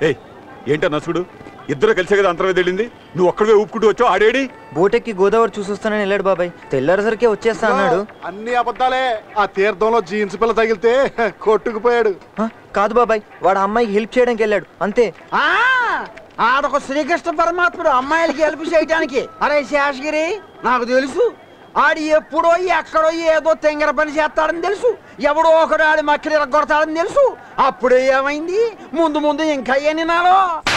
ఏయ్ ఏంటా నసుడు ఇద్దరు కలిసే కదా అంతరం వెళ్ళింది నువ్వు ఒక్కడే ఊపుకుంటూ వచ్చావు ఆడేడి బోటెక్కి గోదావరి చూసొస్తానని వెళ్ళాడు బాబాయ్ తెల్లారేసరికి వచ్చేస్తా అన్నాడు అన్ని అబద్ధాలే ఆ తీర్థంలో జీన్స్ పిల్ల తగిలితే కొట్టుకుపోయాడు హ, కాదు బాబాయ్ వాడు ఆ అమ్మాయికి హెల్ప్ చేయడానికి వెళ్ళాడు అంతే ఆ ఆడొక శ్రీకృష్ణ పరమాత్ముడు అమ్మాయిలకి హెల్ప్ చేయడానికి అరే శేషగిరి నాకు తెలుసు ఆడు ఎప్పుడో ఎక్కడో ఏదో తెంగర పని చేస్తాడని తెలుసు ఎవడో ఒకడు ఆడి మక్కలు ఇరగొడతాడని తెలుసు అప్పుడు ఏమైంది ముందు ముందు ఇంకా ఎన్ని నాలో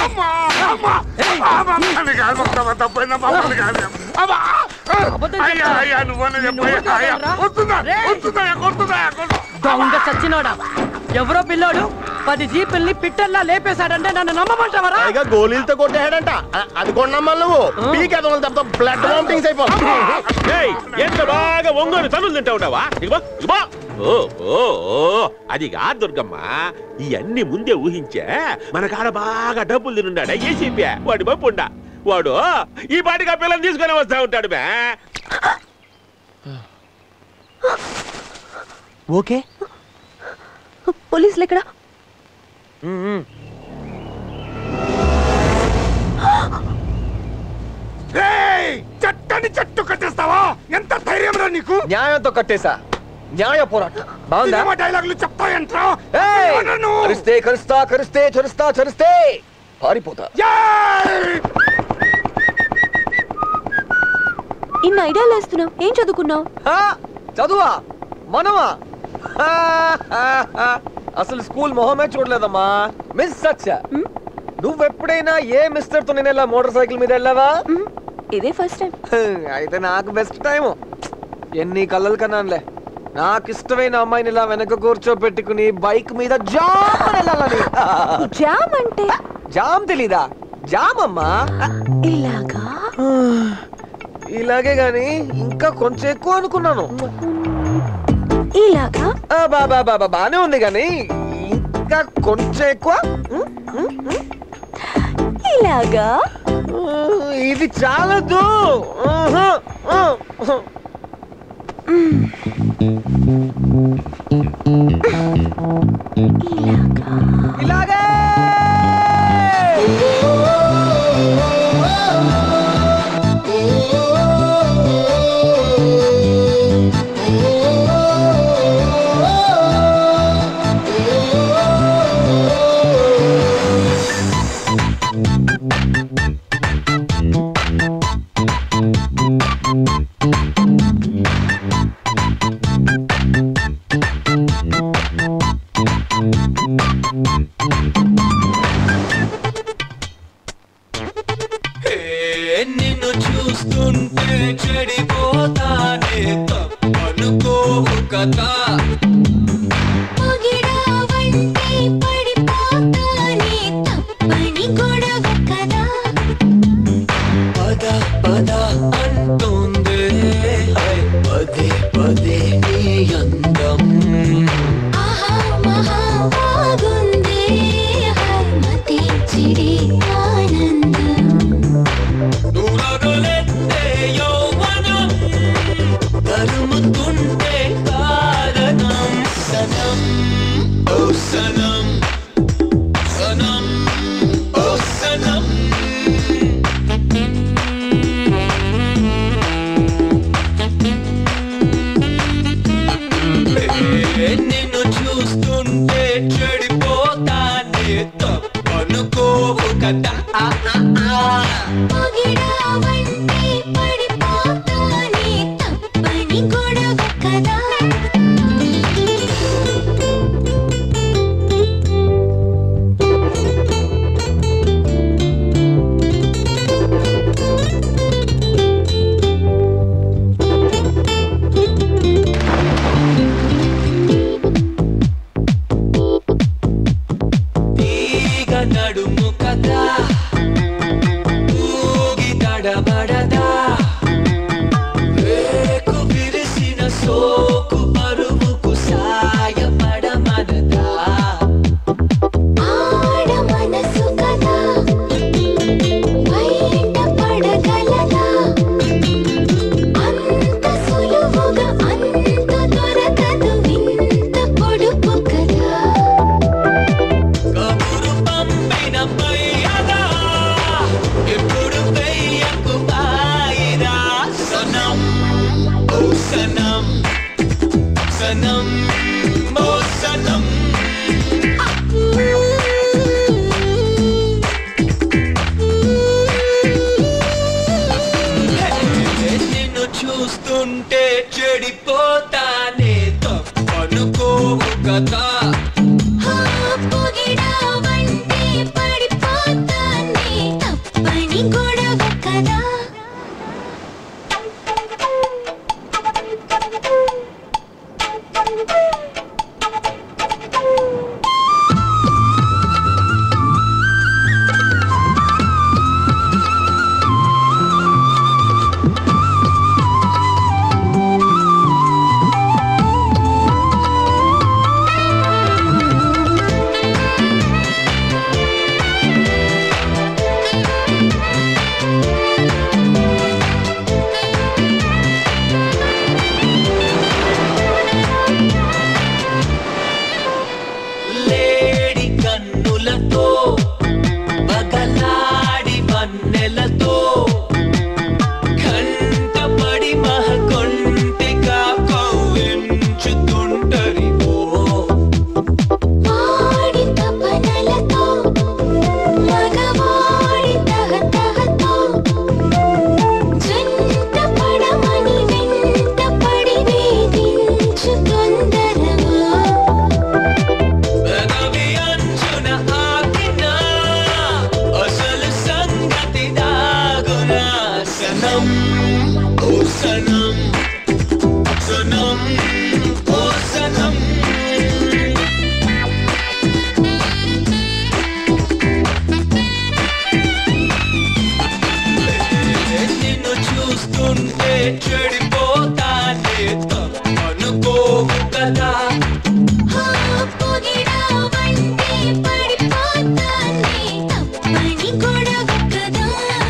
దొంగ చచ్చినోడా ఎవరో పిల్లోడు పది జీపుల్ని పిట్టల్లా లేపేశాడంటే నన్ను నమ్మమంటావరా పైగా గోళీలతో కొట్టేయడంట అ- అది కొన్నమ్మా నువ్వు పీకేదం తప్ప బ్లడ్ వామిటింగ్స్ అయిపోతుంది ఏయ్, ఎంత బాగా ఒంగోలు తనులు తింటా ఉన్నావా ఇదిగో ఇదిగో ఓ ఓ ఓ అది కాదు దుర్గమ్మ ఇవన్నీ ముందే ఊహించే మన కాడ బాగా డబ్బులు తినున్నాడా ఏసీపీ వాడి పంపుండా వాడు ఈ పాటికి ఆ పిల్లని తీసుకొని వస్తా ఉంటాడు బే ఓకే పోలీసులు ఎక్కడ చట్టని చెట్టు కట్టేస్తావా ఎంత ధైర్యం రా నీకు న్యాయంతో కట్టేశా న్యాయ పోరాటం బాగుందా సినిమా డైలాగులు చెప్తాయంట్రా ఏయ్! నన్ను కరిస్తే కరుస్తా కరిస్తే చరుస్తా చరిస్తే పారిపోతా ఇన్ని ఐడియాలు వేస్తున్నావు ఏం చదువుకున్నావు హా? చదువా మనమా హా, హా, హా. అసలు స్కూల్ మొహమే చూడలేదమ్మా మిస్ సచ్చ నువ్వెప్పుడైనా ఏ మిస్టర్ తో నేను ఇలా మోటార్ సైకిల్ మీద వెళ్ళావా ఇదే ఫస్ట్ టైం అయితే నాకు బెస్ట్ టైము ఎన్ని కళ్ళలు కన్నానులే నాకు ఇష్టమైన అమ్మాయిని ఇలా వెనక కూర్చోపెట్టుకుని బైక్ మీద జామ్ అని వెళ్ళాలని జామ్ అంటే జామ్ తెలీదా జామ్ అమ్మా ఇలాగా ఇలాగే గాని ఇంకా కొంచెం ఎక్కువ అనుకున్నాను ఇలాగా ఆ, బా బా బా బా, బానే ఉంది గాని ఇంకా కొంచెం ఎక్కువ ఉమ్, ఉమ్, ఉమ్. ఇలాగా ఉమ్, ఇది చాలదు ఉహు, ఉహు. ఇలాగే నిన్ను చూస్తుంటే చెడిపోతానే తప్పనుకోవు కదా పద పద అంటుంది హై, పదే పదే నీ అందం నురగలెత్తే యౌవనం తరుముతుంటే కారణం సనం ఓ సనం సనం ఓ సనం ఏ, నిన్ను చూస్తుంటే చెడిపోతానే తప్పనుకోవు కదా ఆ, ఆ, ఆ. తీగ నడుము కదా ఊగి తడబడదా రేకు విరిసిన సోకు పరువుకు సాయపడమనదా కబురు పంపిన బగలాడి వన్నెలతో కంటపడి మహకొంటిగా కవ్వించుతుంటరి ఓ వాడి తపనలతో మగవాడి తహతహతో జంట పడమని వెంట పడి వేధించు తొందరవా పెదవి అంచున ఆగిన అసలు సంగతి దాగునా సనం ఓ సనం సనం ఓ సనం నిన్ను చూస్తుంటే చెడిపోతానే అనుకోవు కదా పొగిడావంటే పడిపోతానే తప్పని గొడవ కదా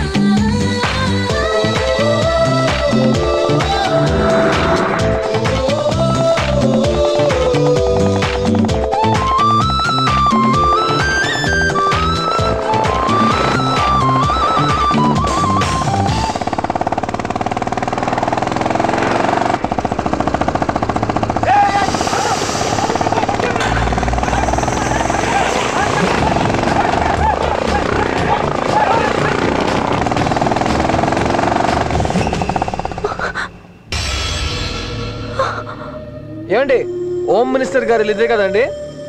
ఏమండి హోమ్ మినిస్టర్ గారు ఇదే కదండి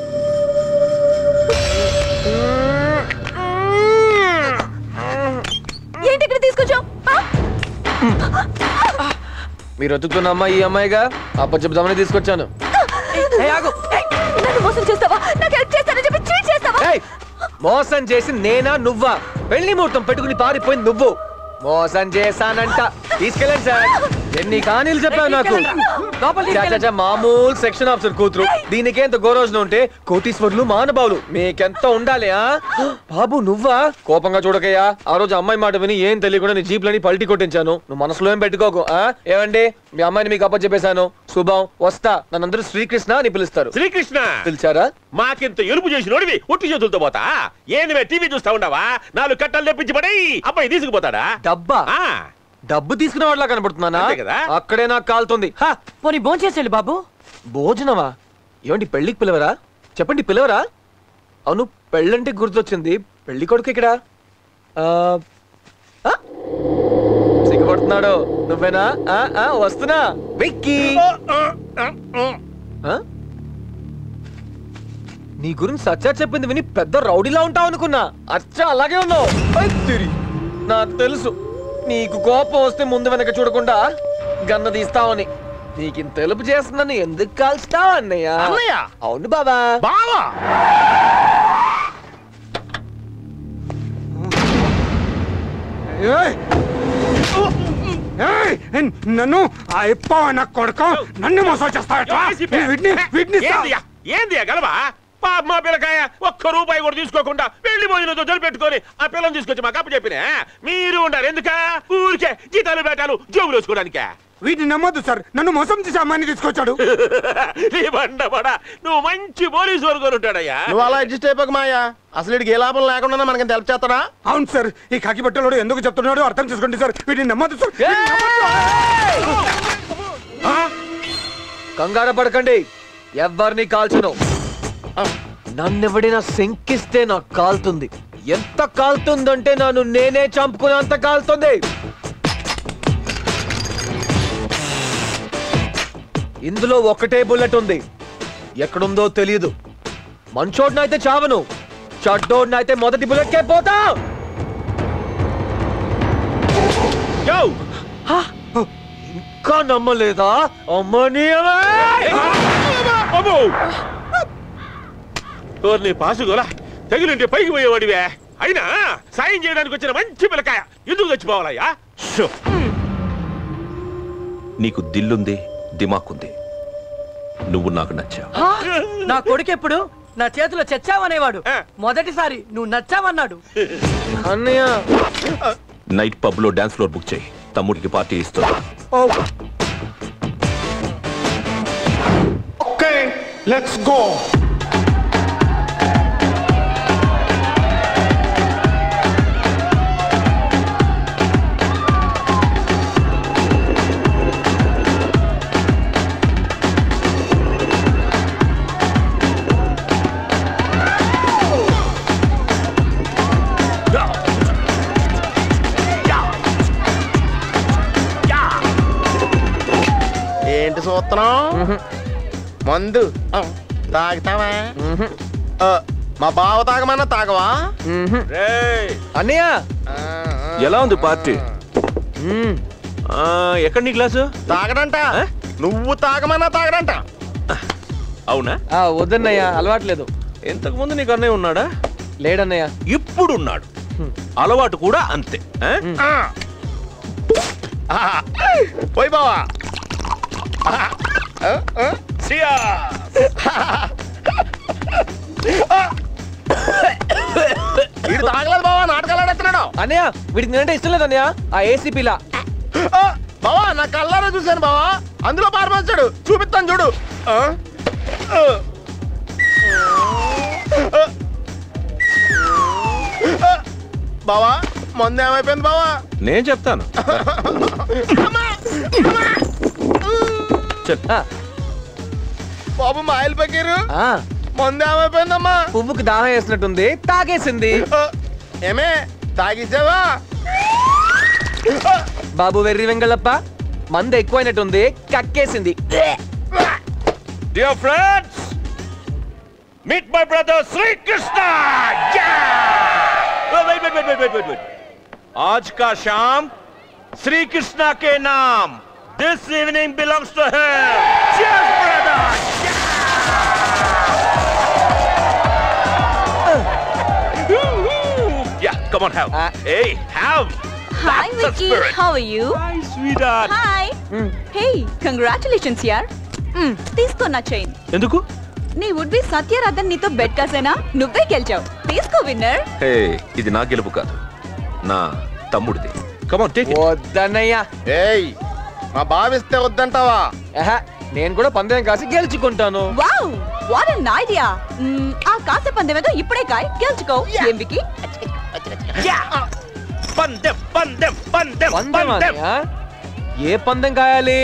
ఏంటి ఇక్కడ తీసుకొచ్చావు మీరు వెతుకుతున్న అమ్మాయి ఈ అమ్మాయిగా అప్పచెప్దామని తీసుకొచ్చాను నన్ను మోసం చేస్తావా నాకు హెల్ప్ చేస్తానని చెప్పి చీట్ చేస్తావా ఏయ్! మోసం చేసి నేనా నువ్వా పెళ్లి ముహూర్తం పెట్టుకుని పారిపోయింది నువ్వు మోసం చేశానంట తీసుకెళ్ళండి సార్ ఎన్ని కానీలు చెప్పావు నాకు లోపలికి చా, చా, చా, మామూలు సెక్షన్ ఆఫీసర్ కూతురు దీనికే ఎంత గౌరవజన ఉంటే కోటీశ్వరులు మానబావులు మీకెంత ఉండాలి ఆ బాబు నువ్వా కోపంగా చూడకయ్యా ఆ రోజు అమ్మాయి మాట విని ఏం తెలియకుండా నీ జీప్లని పల్టీ కొట్టించాను నువ్వు మనసులో ఏం పెట్టుకోకు ఆ ఏమండి మీ అమ్మాయిని మీకు అప్పచెప్పేశాను శుభం వస్తా నన్నందరూ శ్రీకృష్ణ అని పిలుస్తారు శ్రీకృష్ణ పిలిచారా మాకింత ఎలుపు చేసినోడివి ఒట్టి చేతులతో పోతా ఏంది టీవీ చూస్తా ఉండవా నాలుగు కట్టలు తెప్పించి పడి అబ్బాయి తీసుకుపోతాడా డబ్బా ఆ డబ్బు తీసుకునే వాళ్ళ కనబడుతున్నానా అంతే కదా. అక్కడే నాకు కాలుతుంది హా! పోనీ భోంచేసేళ్ళు బాబు భోజనమా ఏమండి పెళ్ళికి పిలవరా చెప్పండి పిలవరా అవును పెళ్ళంటే గుర్తొచ్చింది పెళ్లి కొడుకు ఇక్కడ ఆ, ఆ? సిగ్గుపడుతున్నాడు నువ్వేనా ఆ, ఆ, వస్తున్నా వెక్కి ఆ? నీ గురించి సచ్చా చెప్పింది విని పెద్ద రౌడీలా ఉంటావు అనుకున్నా అచ్చా అలాగే ఉన్నావు ఐ తిరి. నాకు తెలుసు నీకు కోపం వస్తే ముందు వెనక చూడకుండా గన్న తీస్తావని నీకు ఇంత తెలుపు చేస్తుందని ఎందుకు కాల్స్తావు అన్నయ్య అన్నయ్య? అవును బాబా బావా ఏయ్! ఏయ్! నన్ను ఆ ఎప్ప నా కొడుక నన్ను మోసం చేస్తాడట వీటిని వీటిని ఏందియా ఏందియా గలవా పాప మా పిల్లకాయ ఒక్క రూపాయి కూడా తీసుకోకుండా పెళ్లి భోజనంతో పెట్టుకొని ఆ పిల్లని తీసుకొచ్చి మాకు అప్పు చెప్పిన మీరు ఉండారు ఎందుక ఊరికే జీతాలు బేటాలు జోబులు వేసుకోవడానికే వీటిని నమ్మొద్దు సార్ నన్ను మోసం చేసి అమ్మాయిని తీసుకొచ్చాడు నీ బండబడ నువ్వు మంచి పోలీసు వర్గం ఉంటాడయ్యా నువ్వు అలా అడ్జస్ట్ అయిపోక మాయా అసలు ఇడికి ఏ లాభం లేకుండా మనకి హెల్ప్ చేస్తాడా అవును సార్ ఈ కాకి బట్టలోడు ఎందుకు చెప్తున్నాడో అర్థం చేసుకోండి సార్ వీటిని నమ్మొద్దు సార్ వీటిని నమ్మొద్దు. కంగారు పడకండి ఎవరిని కాల్చను నన్నెవడైనా శంకిస్తే నాకు కాలుతుంది ఎంత కాలుతుందంటే నన్ను నేనే చంపుకునేంత కాలుతుంది ఇందులో ఒకటే బుల్లెట్ ఉంది ఎక్కడుందో తెలియదు మంచోడినైతే చావను చెడ్డోడినైతే మొదటి బుల్లెట్కే పోతా యో ఇంకా నమ్మలేదా అమ్మని అమ్మో ఓర్ని పాసుగోలా తగిలింటే పైకి పోయేవాడివే అయినా సాయం చేయడానికి వచ్చిన మంచి పిల్లకాయ ఎందుకు చచ్చిపోవాలయ్యా నీకు దిల్లుంది దిమాకుంది నువ్వు నాకు నచ్చావు నా కొడుకు ఎప్పుడు నా చేతిలో చచ్చావనేవాడు మొదటిసారి నువ్వు నచ్చావన్నాడు అన్నయ్య నైట్ పబ్ లో డాన్స్ ఫ్లోర్ బుక్ చేయి తమ్ముడికి పార్టీ ఇస్తున్నా ఓకే లెట్స్ గో చూస్తున్నాం మందు ఆ, తాగుతావా ఆ, మా బావ తాగమన్నా తాగవా అన్నయ్య ఎలా ఉంది పార్టీ ఆ, ఎక్కడ నీ గ్లాసు తాగడంట నువ్వు తాగమన్నా తాగడంట అవునా ఆ, వద్దన్నయ్య అలవాట్లేదు ఇంతకు ముందు నీకు అన్నయ్య ఉన్నాడా లేడన్నయ్య ఇప్పుడు ఉన్నాడు అలవాటు కూడా అంతే ఆ? ఆ. ఆ, పోయి బావా ఆ, ఆ, ఆ. వీడు తాగలేదు బావా నాటకాలు ఆడేస్తున్నాడు అన్నయ్య వీడికి నేనంటే ఇష్టం లేదు అన్నయ్య ఆ ఏసీపీలా ఆ, బావా నా కళ్ళారా చూశాను బావా అందులో పారమోస్తాడు చూపిస్తాను చూడు ఆ, ఆ. ఆ. ఆ. బావా మందు ఏమైపోయింది బావా నేను చెప్తాను బాబు మా ఆయిల్ పకీరు మందు ఏమైపోయిందమ్మా పువ్వుకి దాహం వేసినట్టుంది తాగేసింది ఆ, ఏమే తాగిచ్చావా బాబు వెర్రి వెంగళప్ప మంద ఎక్కువైనట్టుంది కక్కేసింది Dear friends, meet my brother Sri Krishna. Yeah! Oh, wait, wait, wait, wait, wait, wait, wait. आज का शाम श्री कृष्णा के नाम this evening belongs to him. Cheers, brother. Yeah! yeah, come on, have. hey, have. Hi That's the Vicky spirit. How are you Hi, sweetheart. Hi hey congratulations యార్ తీసుకో నా chain ఎందుకు నీ వుడ్ బి సత్యరాధన్ నీతో బెట్ కాసేనా నువ్వే గెలిచావు తీసుకో winner హే ఇది నా గెలుపు కాదు నా తమ్ముడిది కమాన్ టేక్ వద్దన్నయ్యా ఏయ్ మా బావిస్తే వద్దంటావా నేను కూడా పందెం కాసి గెలుచుకుంటాను వావ్ వాట్ అన్ ఐడియా ఆ కాసే పందెం ఏదో ఇప్పుడే కాయ్ గెలుచుకో ఏం విక్కీ పందెం పందెం పందెం పందెం అన్నయ్య? ఏ పందెం కాయాలి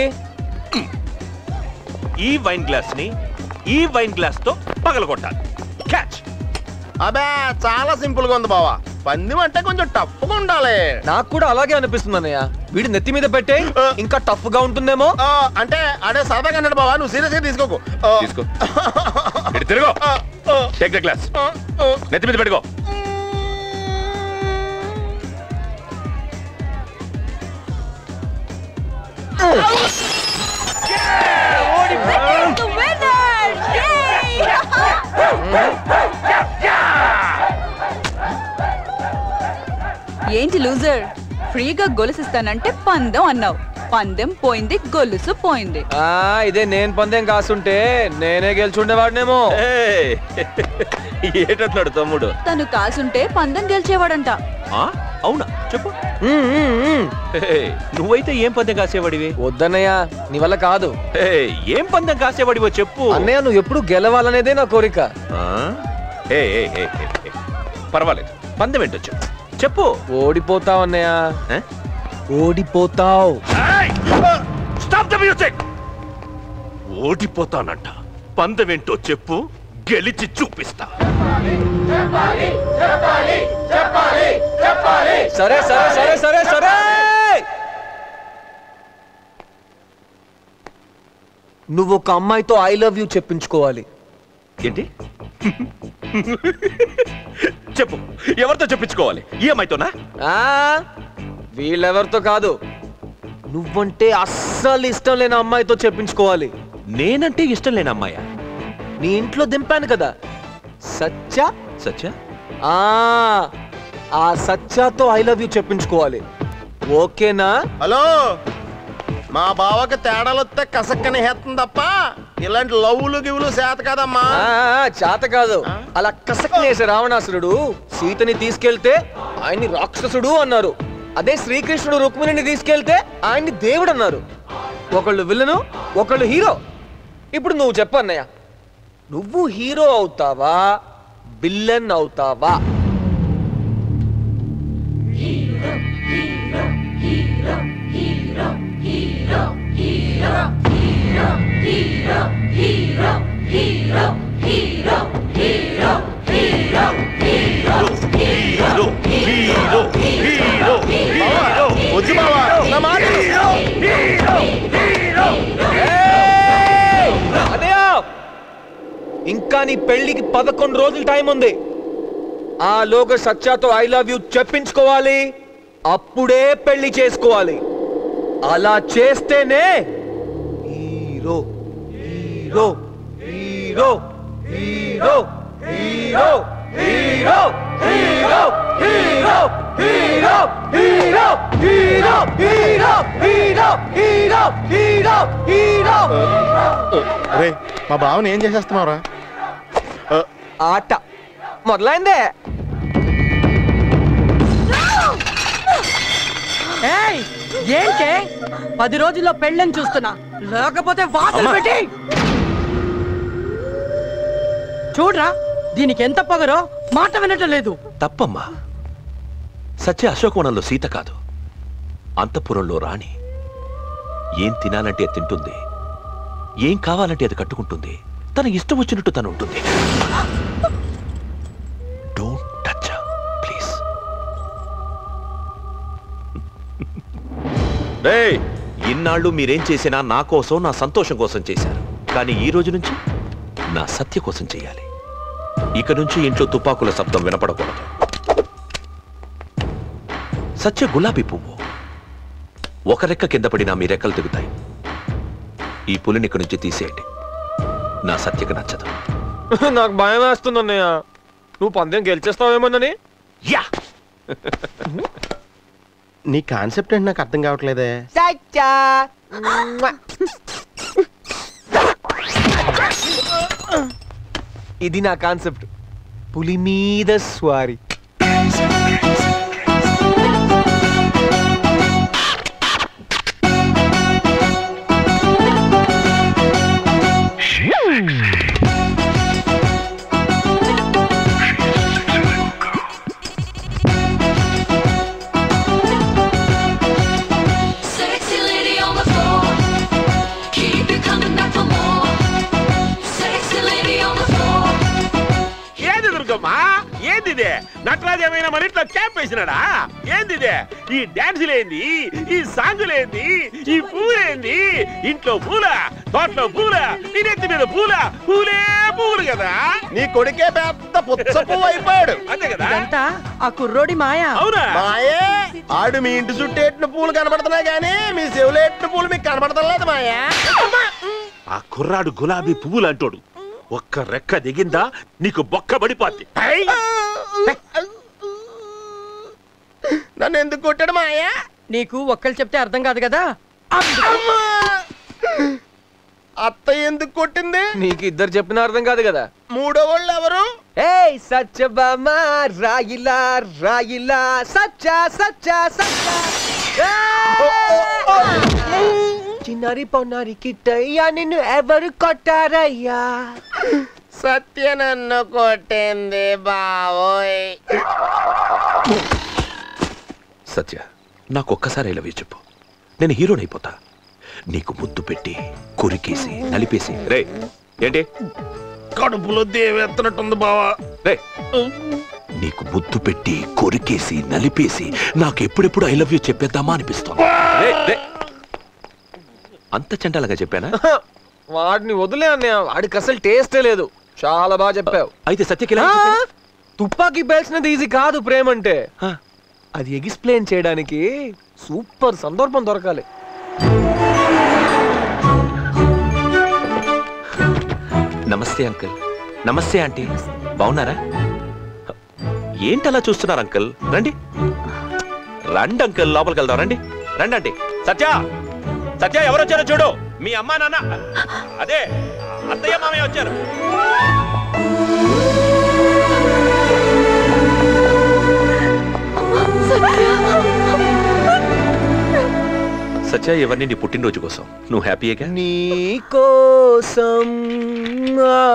ఈ వైన్ గ్లాస్ ని ఈ వైన్ గ్లాస్ తో పగలగొట్టాలి క్యాచ్ అబే చాలా సింపుల్ గా ఉంది బావా పందెం అంటే కొంచెం టఫ్ గా ఉండాలి నాకు కూడా అలాగే అనిపిస్తుంది అన్నయ్య వీడి నెత్తి మీద పెట్టే ఇంకా టఫ్ గా ఉంటుందేమో ఆ, అంటే అడే సరదాగా అన్నాడు బావా నువ్వు సీరియస్ గా తీసుకోకు ఆ, తీసుకో ఇటు తిరుగు టేక్ ద గ్లాస్ నెత్తి మీద పెట్టుకో the winner! ఏంటి లూజర్ ఫ్రీగా గొలుసిస్తానంటే పందెం అన్నావు పందెం పోయింది గొలుసు పోయింది ఆ ఇదే నేను పందెం కాసుంటే నేనే గెలుచుండేవాడినేమో ఏటట్లాడు తమ్ముడు తను కాసుంటే పందెం గెలిచేవాడంట ఆ? అవునా చెప్పు హే, నువ్వైతే ఏం పందెం కాసేవాడివి వద్దన్నయ్య నీ వల్ల కాదు హే, ఏం పందెం కాసేవాడివో చెప్పు అన్నయ్య నువ్వు ఎప్పుడు గెలవాలనేదే నా కోరిక ఆ? హే, హే, హే, హే, హే. పర్వాలేదు పందెం ఏంటో చెప్పు చెప్పు ఓడిపోతావు అన్నయ్య ఓడిపోతావు స్టాప్ ద మ్యూజిక్ ఓడిపోతానంట పందెం ఏంటో చెప్పు గెలిచి చూపిస్తా సరే సరే సరే సరే సరే నువ్వు ఒక అమ్మాయితో ఐ లవ్ యూ చెప్పించుకోవాలి ఏంటి చెప్పు ఎవరితో చెప్పించుకోవాలి ఈ అమ్మాయితోనా ఆ వీళ్ళెవరితో కాదు నువ్వంటే అస్సలు ఇష్టం లేని అమ్మాయితో చెప్పించుకోవాలి నేనంటే ఇష్టం లేని అమ్మాయా నీ ఇంట్లో దింపాను కదా సత్య సత్య ఆ ఆ సత్యాతో ఐ లవ్ యూ చెప్పించుకోవాలి ఓకేనా హలో మా బావకి తేడాలు వస్తే కసక్కని హేస్తుంది తప్ప ఇలాంటి లవ్వులు గివులు చేత కదమ్మా ఆ, ఆ, చేత కాదు అలా కసక్నేసే రావణాసురుడు సీతని తీసుకెళ్తే ఆయన్ని రాక్షసుడు అన్నారు అదే శ్రీకృష్ణుడు రుక్మిణిని తీసుకెళ్తే ఆయన్ని దేవుడు అన్నారు ఒకళ్ళు విలను ఒకళ్ళు హీరో ఇప్పుడు నువ్వు చెప్పు అన్నయ్య నువ్వు హీరో అవుతావా విల్లన్ అవుతావా వద్దు బావా నా మాట ఏయ్! నీ పెళ్లికి పదకొండు రోజులు టైం ఉంది ఆ లోక సత్యాతో ఐ లవ్ యూ చెప్పించుకోవాలి అప్పుడే పెళ్లి చేసుకోవాలి అలా చేస్తేనే hero hero hero hero hero hero hero hero hero hero hero hero hero hero hero hero రే మా బావని ఏం చేసేస్తున్నావురా ఆట మొదలైందే ఏయ్ ఏంటే పది రోజుల్లో పెళ్ళని చూస్తున్నా లేకపోతే వాతలు పెట్టి చూడరా దీనికి ఎంత పొగరో మాట వినటం లేదు తప్పమ్మా సత్య అశోకవనంలో సీత కాదు అంతఃపురంలో రాణి ఏం తినాలంటే అది తింటుంది ఏం కావాలంటే అది కట్టుకుంటుంది తన ఇష్టం వచ్చినట్టు తను ఉంటుంది డోంట్ టచ్ ప్లీజ్ రే ఇన్నాళ్ళు మీరేం చేసినా నా కోసం నా సంతోషం కోసం చేశారు కానీ ఈ రోజు నుంచి నా సత్య కోసం చేయాలి ఇక నుంచి ఇంట్లో తుపాకుల శబ్దం వినపడకూడదు సత్య గులాబీ పువ్వు ఒక రెక్క కింద పడినా మీ రెక్కలు దిగుతాయి ఈ పులిని ఇక్కడి నుంచి తీసేయండి నా సత్యకు నచ్చదు నాకు భయం వేస్తుంది అన్నయ్య నువ్వు పందెం గెలిచేస్తావేమోనని యా నీ కాన్సెప్ట్ ఏంటి నాకు అర్థం కావట్లేదే సత్యా ఇది నా కాన్సెప్ట్ పులి మీద స్వారీ Sexy lady on the floor. Keep it coming back for more. Sexy lady on the floor. ఏది దుర్గమ్మా ఏందిదే నటరాజు ఏమైనా మన ఇంట్లో క్యాంప్ వేసినాడా ఏందిదే ఈ డాన్సులేంది ఈ సాంగులేంది ఈ పూలేంది ఇంట్లో పూల తోటలో పూల నీ నెత్తి మీద పూల పూలే పూలు కదా నీ కొడుకే పెద్ద పుచ్చ పువ్వు అయిపోయాడు అంతే కదా ఇదంతా ఆ కుర్రోడి మాయా అవునా మాయే ఆడు మీ ఇంటి చుట్టూ ఎట్టిన పూలు కనబడుతున్నాయి కానీ మీ చెవులు ఎట్టిన పూలు మీకు కనబడతలేదు మాయా ఆ కుర్రాడు గులాబీ పువ్వులు అంటోడు ఒక్క రెక్క దిగిందా నీకు బొక్క పడిపోద్ది ఐ! నన్ను ఎందుకు కొట్టాడు మాయా నీకు ఒక్కళ్ళు చెప్తే అర్థం కాదు కదా అత్త ఎందుకు కొట్టింది నీకు ఇద్దరు చెప్పిన అర్థం కాదు కదా మూడో వాళ్ళు ఎవరు ఏయ్ సత్యభామ రాయిలా రాయిలా సచ్చ సచ్చ సచ్చ చిన్నారి పొన్నారి కిట్టయ్యా నిన్ను ఎవరు కొట్టారయ్యా సత్య నన్ను కొట్టింది బావోయ్ సత్య నాకు ఒక్కసారి ఇలా చెప్పు నేను హీరోనైపోతా నీకు ముద్దు పెట్టి కొరికేసి నలిపేసి రే ఏంటి కడుపులో దేవెత్తనట్టుంది బావా రే నీకు ముద్దు పెట్టి కొరికేసి నలిపేసి నాకు ఎప్పుడెప్పుడు ఐ లవ్ యూ చెప్పేద్దామా అనిపిస్తోంది రే, రే. అంత చండాలంగా చెప్పానా వాడిని వదిలే అన్నయ్య వాడికి అసలు టేస్టే లేదు చాలా బాగా చెప్పావు అయితే సత్యకి ఇలా ఆ, తుపాకీ పేల్చినది ఈజీ కాదు ప్రేమ అంటే అది ఎక్స్ప్లెయిన్ చేయడానికి సూపర్ సందర్భం దొరకాలి నమస్తే అంకుల్ నమస్తే ఆంటీ బాగున్నారా ఏంటి అలా చూస్తున్నారు అంకుల్ రండి రండి అంకుల్ లోపలికి వెళ్దాం రండి రండి ఆంటీ సత్య సత్య ఎవరు వచ్చారో చూడు మీ అమ్మా నాన్న అదే అత్తయ్య మామయ్య వచ్చారు సత్య ఇవన్నీ నీ పుట్టినరోజు కోసం నువ్వు హ్యాపీయేగా నీ కోసం ఆ,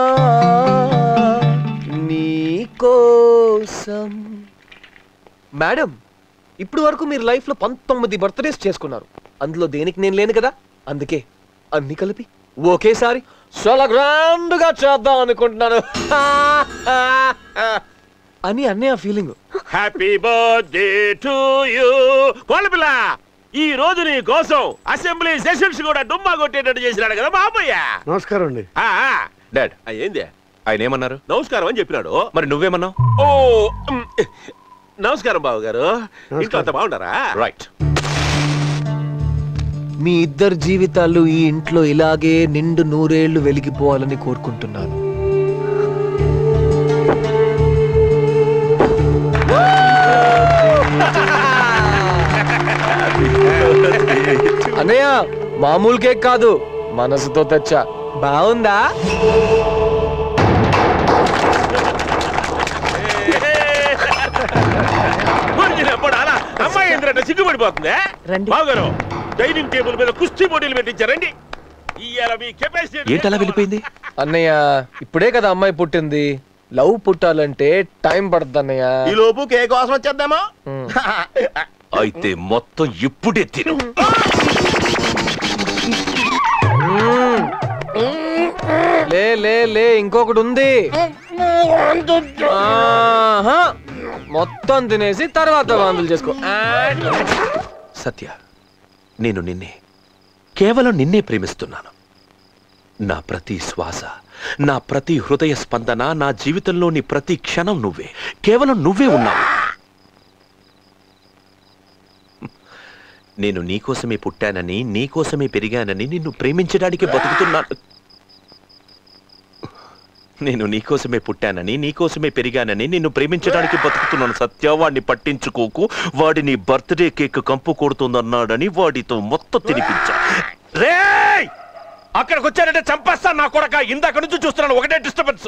నీ కోసం మేడం ఇప్పుడు వరకు మీరు లైఫ్ లో పంతొమ్మిది బర్త్డేస్ చేసుకున్నారు అందులో దేనికి నేను లేను కదా అందుకే అన్ని కలిపి ఒకేసారి చాలా గ్రాండ్ గా చేద్దాం అనుకుంటున్నాను అని అన్నీ ఆ feeling happy birthday to you పిల్ల ఈ రోజు నీ కోసం అసెంబ్లీ సెషన్స్ కూడా డుమ్మా కొట్టేటట్టు చేసినాడు కదా బాబయ్య నమస్కారం అండి డాడ్ ఏంది ఆయన ఏమన్నారు నమస్కారం అని చెప్పినాడు మరి నువ్వేమన్నావు ఓ ఉమ్, నమస్కారం బాబు గారు ఇంట్లో అంత బాగుంటారా రైట్ మీ ఇద్దరు జీవితాలు ఈ ఇంట్లో ఇలాగే నిండు నూరేళ్లు వెలిగిపోవాలని కోరుకుంటున్నాను అన్నయ్య మామూలు కేక్ కాదు మనసుతో తెచ్చా బాగుందా ఎప్పుడు అలా అమ్మాయి ఏంద్రంటే సిగ్గుపడిపోతుంది బాగారు డైనింగ్ టేబుల్ మీద కుస్తీ పోటీలు పెట్టించారండి ఇవాళ మీ కెపాసిటీ ఏంటి అలా వెళ్ళిపోయింది అన్నయ్య ఇప్పుడే కదా అమ్మాయి పుట్టింది లవ్ పుట్టాలంటే టైం పడుతుంది అన్నయ్య ఈ లోపు కేక్ కోసం వచ్చేద్దామా అయితే మొత్తం ఇప్పుడే తిను లే లే లే ఇంకొకటి ఉంది ఆహా. మొత్తం తినేసి తర్వాత వాంతులు చేసుకో సత్య నేను నిన్నే కేవలం నిన్నే ప్రేమిస్తున్నాను నా ప్రతి శ్వాస నా ప్రతి హృదయ స్పందన నా జీవితంలోని ప్రతి క్షణం నువ్వే కేవలం నువ్వే ఉన్నావు నేను నీకోసమే పుట్టానని నీకోసమే పెరిగానని నిన్ను ప్రేమించడానికి బతుకుతున్నాను నేను నీకోసమే పుట్టానని నీకోసమే పెరిగానని నిన్ను ప్రేమించడానికి బతుకుతున్నాను సత్య వాడిని పట్టించుకోకు వాడి నీ బర్త్డే కేక్ కంపు కొడుతుందన్నాడని వాడితో మొత్తం తినిపించా రేయ్ అక్కడికి వచ్చారంటే చంపేస్తాను నా కొడక ఇందాక నుంచి చూస్తున్నాను ఒకటే డిస్టర్బెన్స్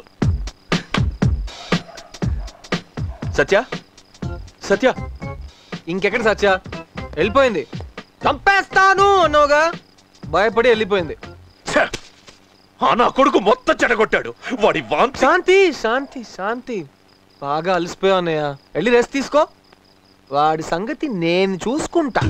సత్య సత్య ఇంకెక్కడ సత్య వెళ్ళిపోయింది చంపేస్తాను అన్నోగా భయపడి వెళ్ళిపోయింది ఆ నా కొడుకు మొత్తం చెడగొట్టాడు వాడి వాంతి శాంతి శాంతి శాంతి బాగా అలసిపోయా అన్నయ్య వెళ్ళి రెస్ట్ తీసుకో వాడి సంగతి నేను చూసుకుంటా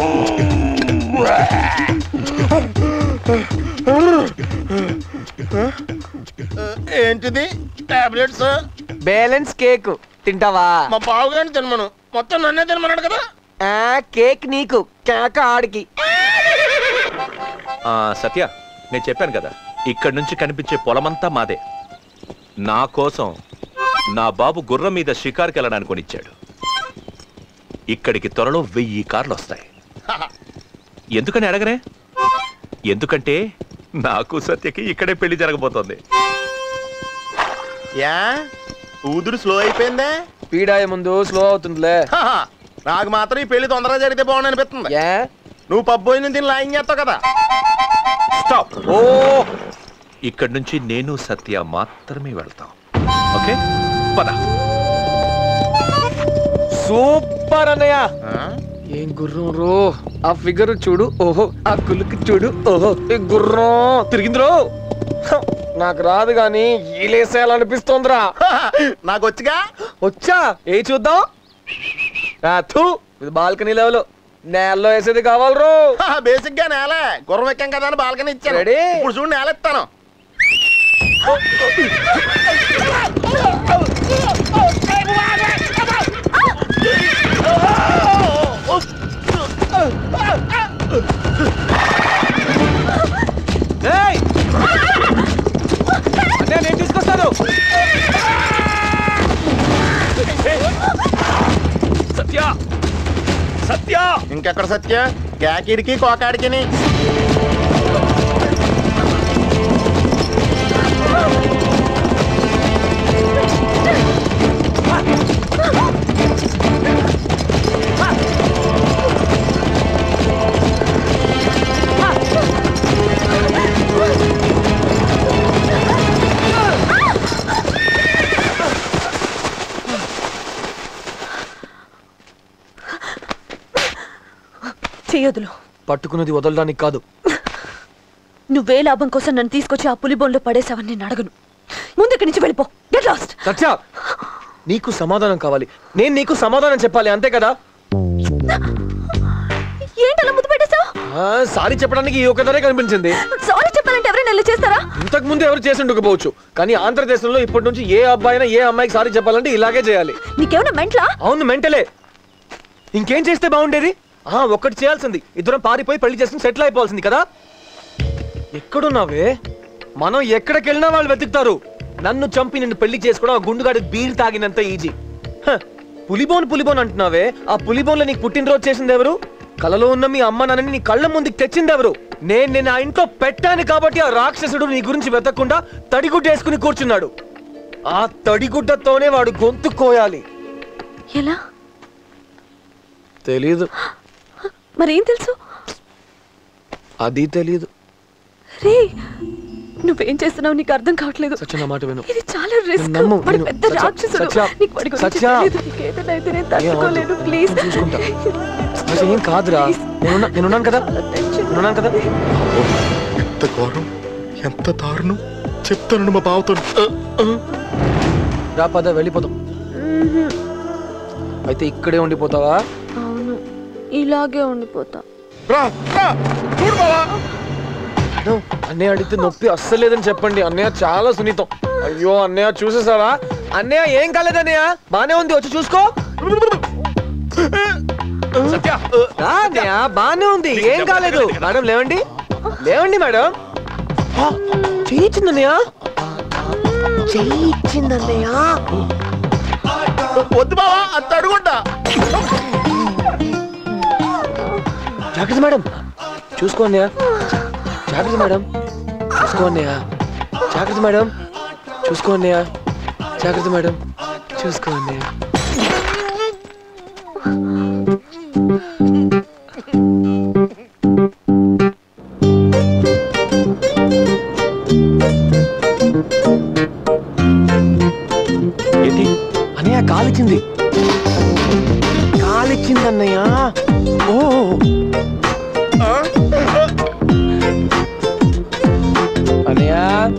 ఏంటిది టాబ్లెట్స్ బ్యాలెన్స్ కేక్ తింటావా మా బావగారిని తినమను మొత్తం నన్నే తినమన్నాడు కదా ఆ కేక్ నీకు కేక ఆడికి ఆ, సత్య నేను చెప్పాను కదా ఇక్కడి నుంచి కనిపించే పొలమంతా మాదే నా కోసం నా బాబు గుర్రం మీద షికార్కి వెళ్ళడానికి కొనిచ్చాడు ఇక్కడికి త్వరలో వెయ్యి కార్లు వస్తాయి ఎందుకని అడగరే ఎందుకంటే నాకు సత్యకి ఇక్కడే పెళ్లి జరగబోతోంది యా ఊదురు స్లో అయిపోయిందే పీడాయ ముందు స్లో అవుతుందిలే హహ, నాకు మాత్రం ఈ పెళ్లి తొందరగా జరిగితే బాగుంది అనిపిస్తుంది ఏ నువ్వు పబ్బోయి నుంచి లాయింగ్ చేస్తావు కదా స్టాప్ ఓ ఇక్కడి నుంచి నేను సత్య మాత్రమే వెళ్తాం ఓకే పద సూపర్ అన్నయ్య ఏం గుర్రం రో ఆ ఫిగర్ చూడు ఓహో ఆ కులుకు చూడు ఓహో ఈ గుర్రం తిరిగింది రో హ, నాకు రాదు గాని ఈలేసేయాలనిపిస్తోందిరా నాకు వచ్చిగా వచ్చా ఏ చూద్దాం ఆ, థూ, ఇది బాల్కనీ లెవెల్ నేలలో వేసేది కావాలి రో బేసిక్ గా నేలే గుర్రం ఎక్కాం కదా అని బాల్కనీ ఇచ్చాను Ready? ఇప్పుడు చూడు నేల ఇస్తాను ఏయ్! అన్నయ్య, నేను తీసుకొస్తాను సత్య సత్య ఇంకెక్కడ సత్య కేకిడికి కోకాడికిని చెయ్యొదులు పట్టుకున్నది వదలడానికి కాదు నువ్వే లాభం కోసం నన్ను తీసుకొచ్చి ఆ పులి బోన్లో పడేసావని నేను అడగను ముందు ఇక్కడి నుంచి వెళ్ళిపో గెట్ లాస్ట్ సత్య నీకు సమాధానం కావాలి నేను నీకు సమాధానం చెప్పాలి అంతే కదా ఏంటలా ముద్దు పెట్టేశావు ఆ, సారీ చెప్పడానికి ఈ ఒక్కదానే కనిపించింది సారీ చెప్పాలంటే ఎవరైనా వెళ్ళి చేస్తారా ఇంతకు ముందు ఎవరు చేసి ఉండకపోవచ్చు కానీ ఆంధ్రదేశంలో ఇప్పటి నుంచి ఏ అబ్బాయినా ఏ అమ్మాయికి సారీ చెప్పాలంటే ఇలాగే చేయాలి నీకేమైనా మెంట్లా అవును మెంటలే ఇంకేం చేస్తే బాగుండేది ఆ ఒక్కటి చేయాల్సింది ఇద్దరం పారిపోయి పెళ్లి చేసుకుని సెటిల్ అయిపోవాల్సింది కదా ఎక్కడున్నావే మనం ఎక్కడికి వెళ్ళినా వాళ్ళు వెతుకుతారు నన్ను చంపి నిన్ను పెళ్లి చేసుకోవడం ఆ గుండుగాడి బీర్ తాగినంత ఈజీ హ, పులిబోన్ పులిబోన్ అంటున్నావే ఆ పులిబోన్లో నీకు పుట్టినరోజు చేసింది ఎవరు కలలో ఉన్న మీ అమ్మ నాన్నని నీ కళ్ళ ముందుకు తెచ్చింది ఎవరు నేను నేను ఆ ఇంట్లో పెట్టాను కాబట్టి ఆ రాక్షసుడు నీ గురించి వెతకుండా తడిగుడ్డ వేసుకుని కూర్చున్నాడు ఆ తడిగుడ్డతోనే వాడు గొంతు కోయాలి ఎలా తెలీదు మరేం తెలుసు అది తెలీదు రే నువ్వేం చేస్తున్నావు నీకు అర్థం కావట్లేదు సత్య నా మాట విను ఇది చాలా రిస్క్ నమ్ము, వాడు విను. పెద్ద సత్య, రాక్షసుడు సత్య, నీకు వాడి గురించి సత్య. తెలీదు. నీకేదైనా అయితే నేను తట్టుకోలేను ప్లీజ్ అసలు ఏం కాదురా నేనున్నా నేనున్నాను కదా నేనున్నాను కదా ఎంత ఘోరం ఎంత దారుణం చెప్తాను మా బావతో రా పద వెళ్ళిపోతాం అయితే ఇక్కడే ఉండిపోతావా అవును ఇలాగే ఉండిపోతా రా రా చూడు బావా నో, అన్నయ్య అడిగితే నొప్పి అస్సలేదని చెప్పండి అన్నయ్య చాలా సున్నితం అయ్యో అన్నయ్య చూసేసావా అన్నయ్య ఏం కాలేదు అన్నయ్య బానే ఉంది వచ్చి చూసుకో సత్య రా అన్నయ్య బానే ఉంది ఏం కాలేదు మేడం లేవండి లేవండి మేడం ఆ, చేయించింది అన్నయ్య చేయించింది అన్నయ్య వద్దు బావా అంత అడుగుంటా జాగ్రత్త మేడం చూసుకో అన్నయ్య జాగ్రత్త మేడం చూసుకో అన్నయ్య జాగ్రత్త మేడం చూసుకో అన్నయ్య జాగ్రత్త మేడం చూసుకో అన్నయ్య ఏంటి అన్నయ్య కాలిచ్చింది కాలిచ్చింది అన్నయ్య ఓ అన్నయ్య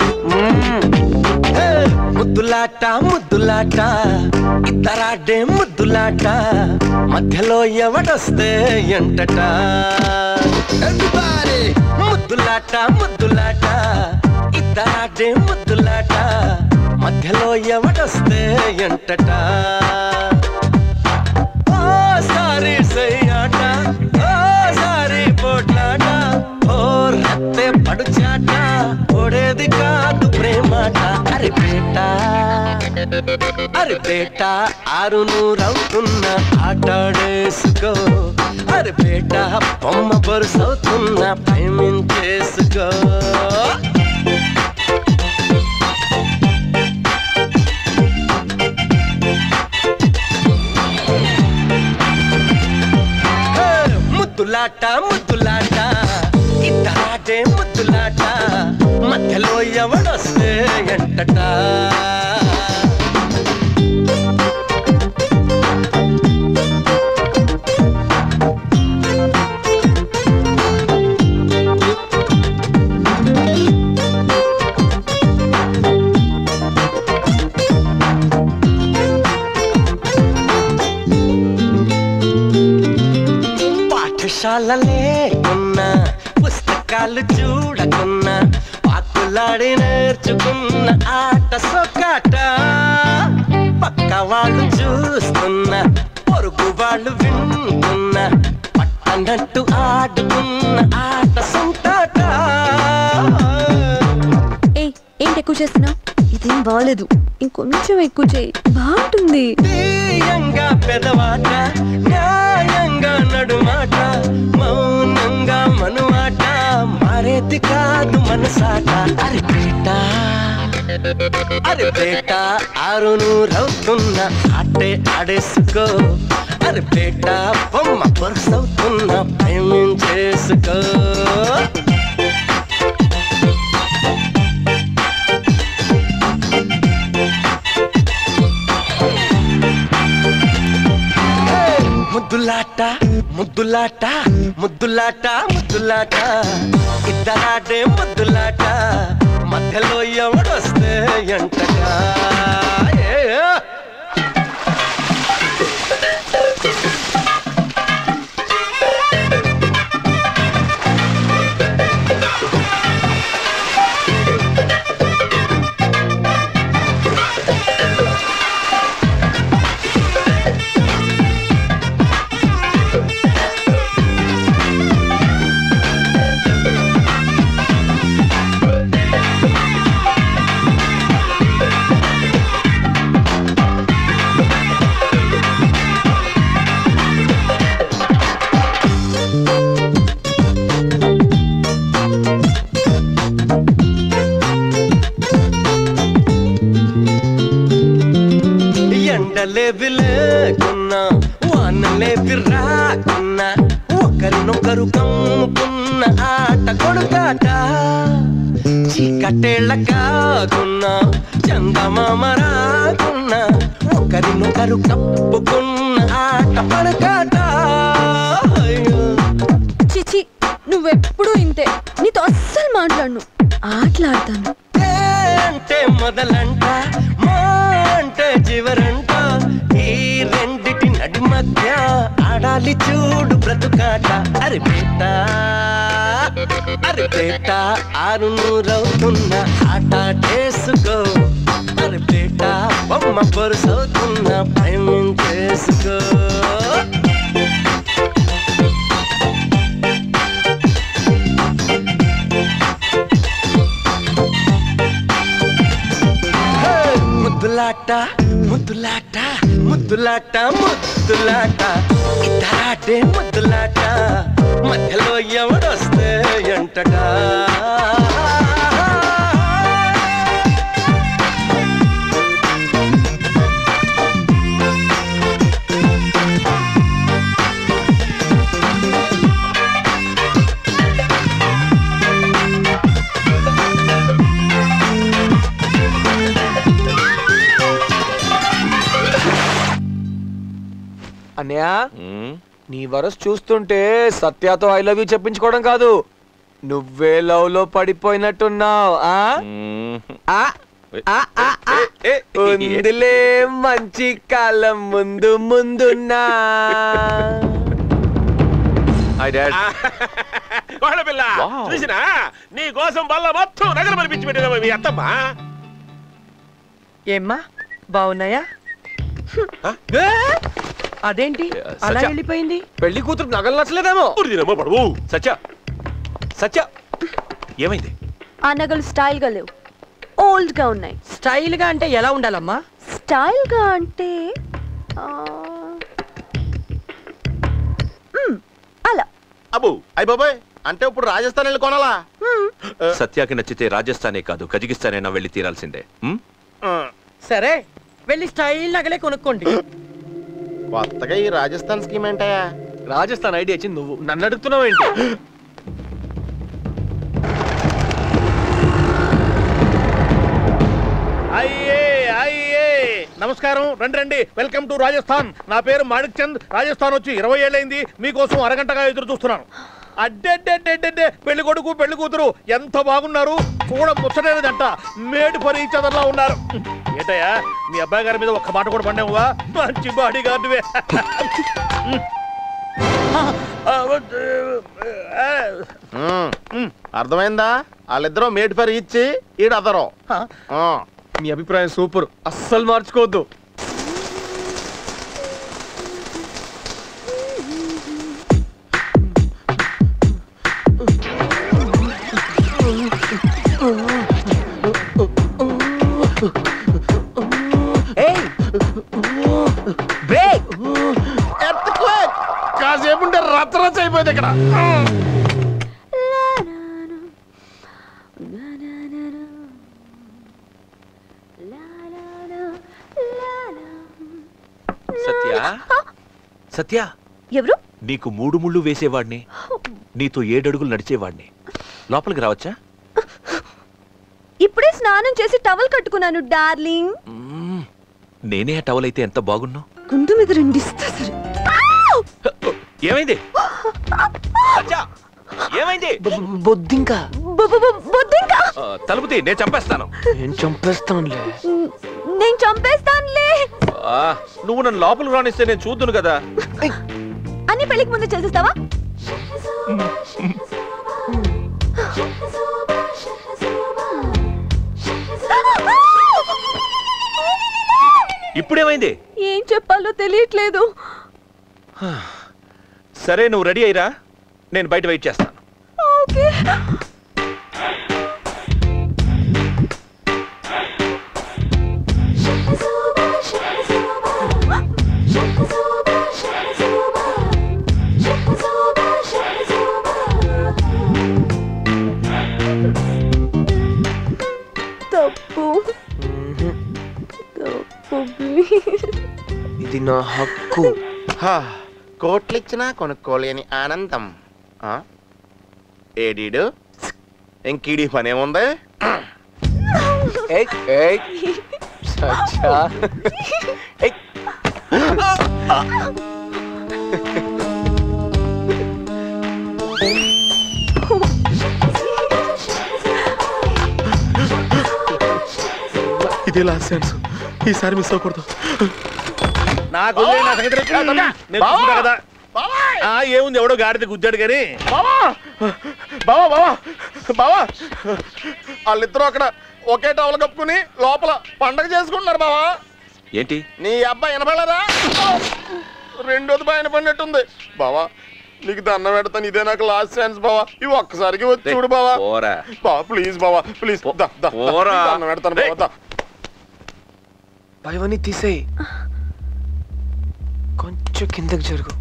ముద్దులాట ముద్దులాట ఇద్దరాడే ముద్దులాట మధ్యలో ఎవడొస్తే ఎంటట Everybody! ముద్దులాట ముద్దులాట ఇద్దరాడే ముద్దులాట మధ్యలో ఎవడొస్తే ఎంటట ఓ సారీ సయ్యాట ఓ సారీ పోట్లాట ఓ రత్తే పడుచాట ఓడేది కాదు ప్రేమాట అరే పేట అరే పేట ఆరు నూరవుతున్న ఆటాడేసుకో అరే పేట బొమ్మ బరుసవుతున్న ప్రేమించేసుకో హే, ముద్దులాట ముద్దులాట ఇద్దరాటే ముద్దులాట మధ్యలో ఎవడొస్తే ఎంటట పాఠశాల లేకున్నా పుస్తకాలు చూడకున్నా పాకులాడి నేర్చుకున్న ఆట సొక్కాట పక్క వాళ్ళు చూస్తున్నా పొరుగు వాళ్ళు వింటున్నా పట్టనట్టు ఆడుకున్న ఆట సొంతాట ఏ ఏంటి ఎక్కువ చేస్తున్నావు ఇదేం బాగాలేదు ఇంకొంచెం ఎక్కువ చేయి బాగుంటుంది తీయంగా పెదవాట న్యాయంగా నడుమాట మౌనంగా మనుమాట మారేది కాదు మనసాట అరే పేట అరే పేట ఆరు నూరవుతున్న ఆటే ఆడేసుకో అరే పేట బొమ్మ పరుసవుతున్న ప్రేమించేసుకో ముద్దులాట ముద్దులాట ముద్దులాట ముద్దులాట ఇద్దరాడే ముద్దులాట మధ్యలో ఎవడొస్తే ఎంటగా ఏ, ఏ. మనలేవి రాకున్నా ఒకరినొకరు కమ్ముకున్న ఆట కొడుకాట చీకటేళ్ళ కాకున్నా చందమామ రాకున్నా ఒకరినొకరు కప్పుకున్న ఆట పడకాట అయ్యో చిచి నువ్వెప్పుడు ఇంతే నీతో అస్సలు మాట్లాడను ఆటలాడతాను ఏ అంటే మొదలంట మా అంటే చివరంట ఈ రెండిటి నడి మధ్య ఆడాలి చూడు బ్రతుకాట అరే బేట అరే బేట ఆరు నూరవుతున్న ఆట చేసుకో అరే బేట బొమ్మ పొరుసవుతున్న భయం చేసుకో ముద్దులాట ముద్దులాట ముద్దులాట ముద్దులాట ఇద్దరాటే ముద్దులాట మధ్యలో ఎవడొస్తే ఎంటగా అన్నయ్య నీ వరస్ చూస్తుంటే సత్యతో ఐ లవ్ యూ చెప్పించుకోవడం కాదు నువ్వే లవ్ లో పడిపోయినట్టున్నావు ఆ? ఆ? ఆ, ఆ, ఆ. ఉందిలే మంచి కాలం ముందు ముందున్నా హాయ్ డాడ్ వాళ్ళ పిల్ల చూసినా నీ కోసం వల్ల మొత్తం నగరం అనిపించి పెట్టిన మీ అత్తమ్మ ఏమ్మా బాగున్నాయా ఏ? అదేంటి అలా సత్య. వెళ్ళిపోయింది పెళ్లి కూతురు నగలు నచ్చలేదేమో పడవు సత్య సత్య ఏమైంది ఆ నగలు స్టైల్ గా లేవు ఓల్డ్ గా ఉన్నాయి స్టైల్ గా అంటే ఎలా ఉండాలమ్మా స్టైల్ గా అంటే ఆ, మ్, అలా అబ్బు అయ్య బాబాయ్ అంటే ఇప్పుడు రాజస్థాన్ వెళ్ళి కొనాలా సత్యాకి నచ్చితే రాజస్థానే కాదు కజకిస్తానైనా వెళ్ళి తీరాల్సిందే ఉమ్? సరే వెళ్ళి స్టైల్ నగలే కొనుక్కోండి కొత్తగా ఈ రాజస్థాన్ స్కీమ్ ఏంటయ్యా రాజస్థాన్ ఐడియా ఇచ్చింది నువ్వు నన్ను అడుగుతున్నావు ఏంటి అయ్యే అయ్యే నమస్కారం రండి రండి వెల్కమ్ టు రాజస్థాన్ నా పేరు మాణిక్ చంద్ రాజస్థాన్ వచ్చి ఇరవై ఏళ్ళైంది మీకోసం అరగంటగా ఎదురు చూస్తున్నాను అడ్డెడ్డెడ్డెడ్డెడ్డే పెళ్లి కొడుకు పెళ్లి కూతురు ఎంత బాగున్నారు చూడ ముచ్చటేదంట మేడ్ ఫర్ ఈచ్ అదర్లా ఉన్నారు ఏంటయ్యా మీ అబ్బాయి గారి మీద ఒక్క మాట కూడా పండేవా మంచి బాడీ గార్డువే మ్మ్. అర్థమైందా వాళ్ళిద్దరూ మేడ్ ఫర్ ఇచ్చి ఈడు అదరం మీ అభిప్రాయం సూపర్ అస్సలు మార్చుకోవద్దు బ్రేక్ కాసేపు ఉంటే రచ్చరచ్చ అయిపోయింది ఇక్కడ సత్య సత్య ఎవరు నీకు మూడు ముళ్ళు వేసేవాడిని నీతో ఏడడుగులు నడిచేవాడిని లోపలికి రావచ్చా ఇప్పుడే స్నానం చేసి టవల్ కట్టుకున్నాను డార్లింగ్ నేనే ఆ టవల్ అయితే ఎంత బాగున్నావు గుండు మీద రెండిస్తా సరే ఏమైంది సత్య ఏమైంది బొద్దింక బొద్దింక ఆ, తలుపు తీ నేను చంపేస్తాను నేను చంపేస్తానులే నేను చంపేస్తానులే ఆ, నువ్వు నన్ను లోపలికి రానిస్తే నేను చూద్దును కదా అన్ని పెళ్లికి ముందు చేసేస్తావా ఇప్పుడేమైంది ఏం చెప్పాలో తెలియట్లేదు సరే నువ్వు రెడీ అయ్యిరా నేను బయట వెయిట్ చేస్తాను ఓకే తప్పు తప్పు ప్లీజ్ ఇది నా హక్కు హా, కోట్లిచ్చినా కొనుక్కోలేని ఆనందం ఆ? ఏడీడు ఇంకీడి పనేముంది ఏయ్, ఏయ్. సచ్చా. ఏయ్. ఇదే లాస్ట్ ఛాన్స్ ఈసారి మిస్ అవ్వకూడదు నాకు వదిలేయ్, నా సంగతి రేపు చూద్దాం. నేను చూసుకుంటా కదా ఆ, ఏముంది ఎవడో గాడిద గుద్దాడు కానీ బావా బావా బావా బావా వాళ్ళిద్దరూ అక్కడ ఒకే టవల్ కప్పుకుని లోపల పండగ చేసుకుంటున్నారు బావా ఏంటి నీ అబ్బాయి వినపడరా రెండోది బాగా వినపడినట్టుంది బావా నీకు దండం పెడతాను ఇదే నాకు లాస్ట్ ఛాన్స్ బావా ఇవి ఒక్కసారికి వచ్చి చూడు బావా పోరా బావా ప్లీజ్ బావా ప్లీజ్ దా, దా, దా. పోరా. దండం పెడతాను బావా దా. భయమని తీసేయి కొంచెం కిందకి జరుగు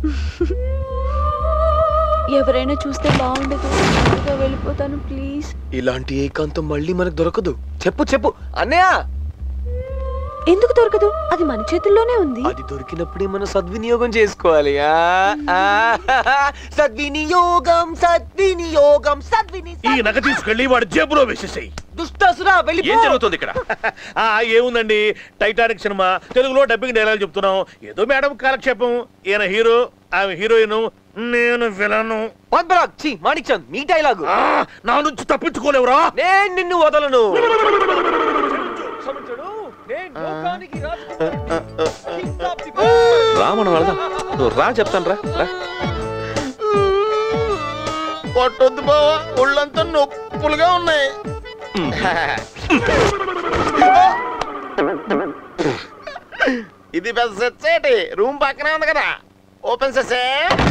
ఎవరైనా చూస్తే బాగుండదు త్వరగా వెళ్ళిపోతాను ప్లీజ్ ఇలాంటి ఏకాంతం మళ్ళీ మనకు దొరకదు చెప్పు చెప్పు అన్నయ్య ఎందుకు దొరకదు అది మన చేతుల్లోనే ఉంది అది దొరికినప్పుడే మనం సద్వినియోగం చేసుకోవాలి ఆ, ఆ, సద్వినియోగం సద్వినియోగం సద్విని ఈ నగ తీసుకెళ్లి వాడి జేబులో వేసేసాయి దుష్టాసురా వెళ్ళి ఏం జరుగుతుంది ఇక్కడ ఆ ఏముందండి టైటానిక్ సినిమా తెలుగులో డబ్బింగ్ డైలాగ్ చెప్తున్నాం ఏదో మేడం కాలక్షేపం ఈయన హీరో ఆమె హీరోయిన్ నేను విలను పద్మరాజ్ ఛీ మాణిక్ చంద్ మీ డైలాగు నా నుంచి తప్పించుకోలేవురా నేను నిన్ను వదలను రా మనం వెళ్దాం నువ్వు రా చెప్తాను రా రా కొట్టొద్దు బావా ఒళ్ళంతా నొప్పులుగా ఉన్నాయి ఇది పెద్ద సెట్ రూమ్ పక్కనే ఉంది కదా ఓపెన్ చేసే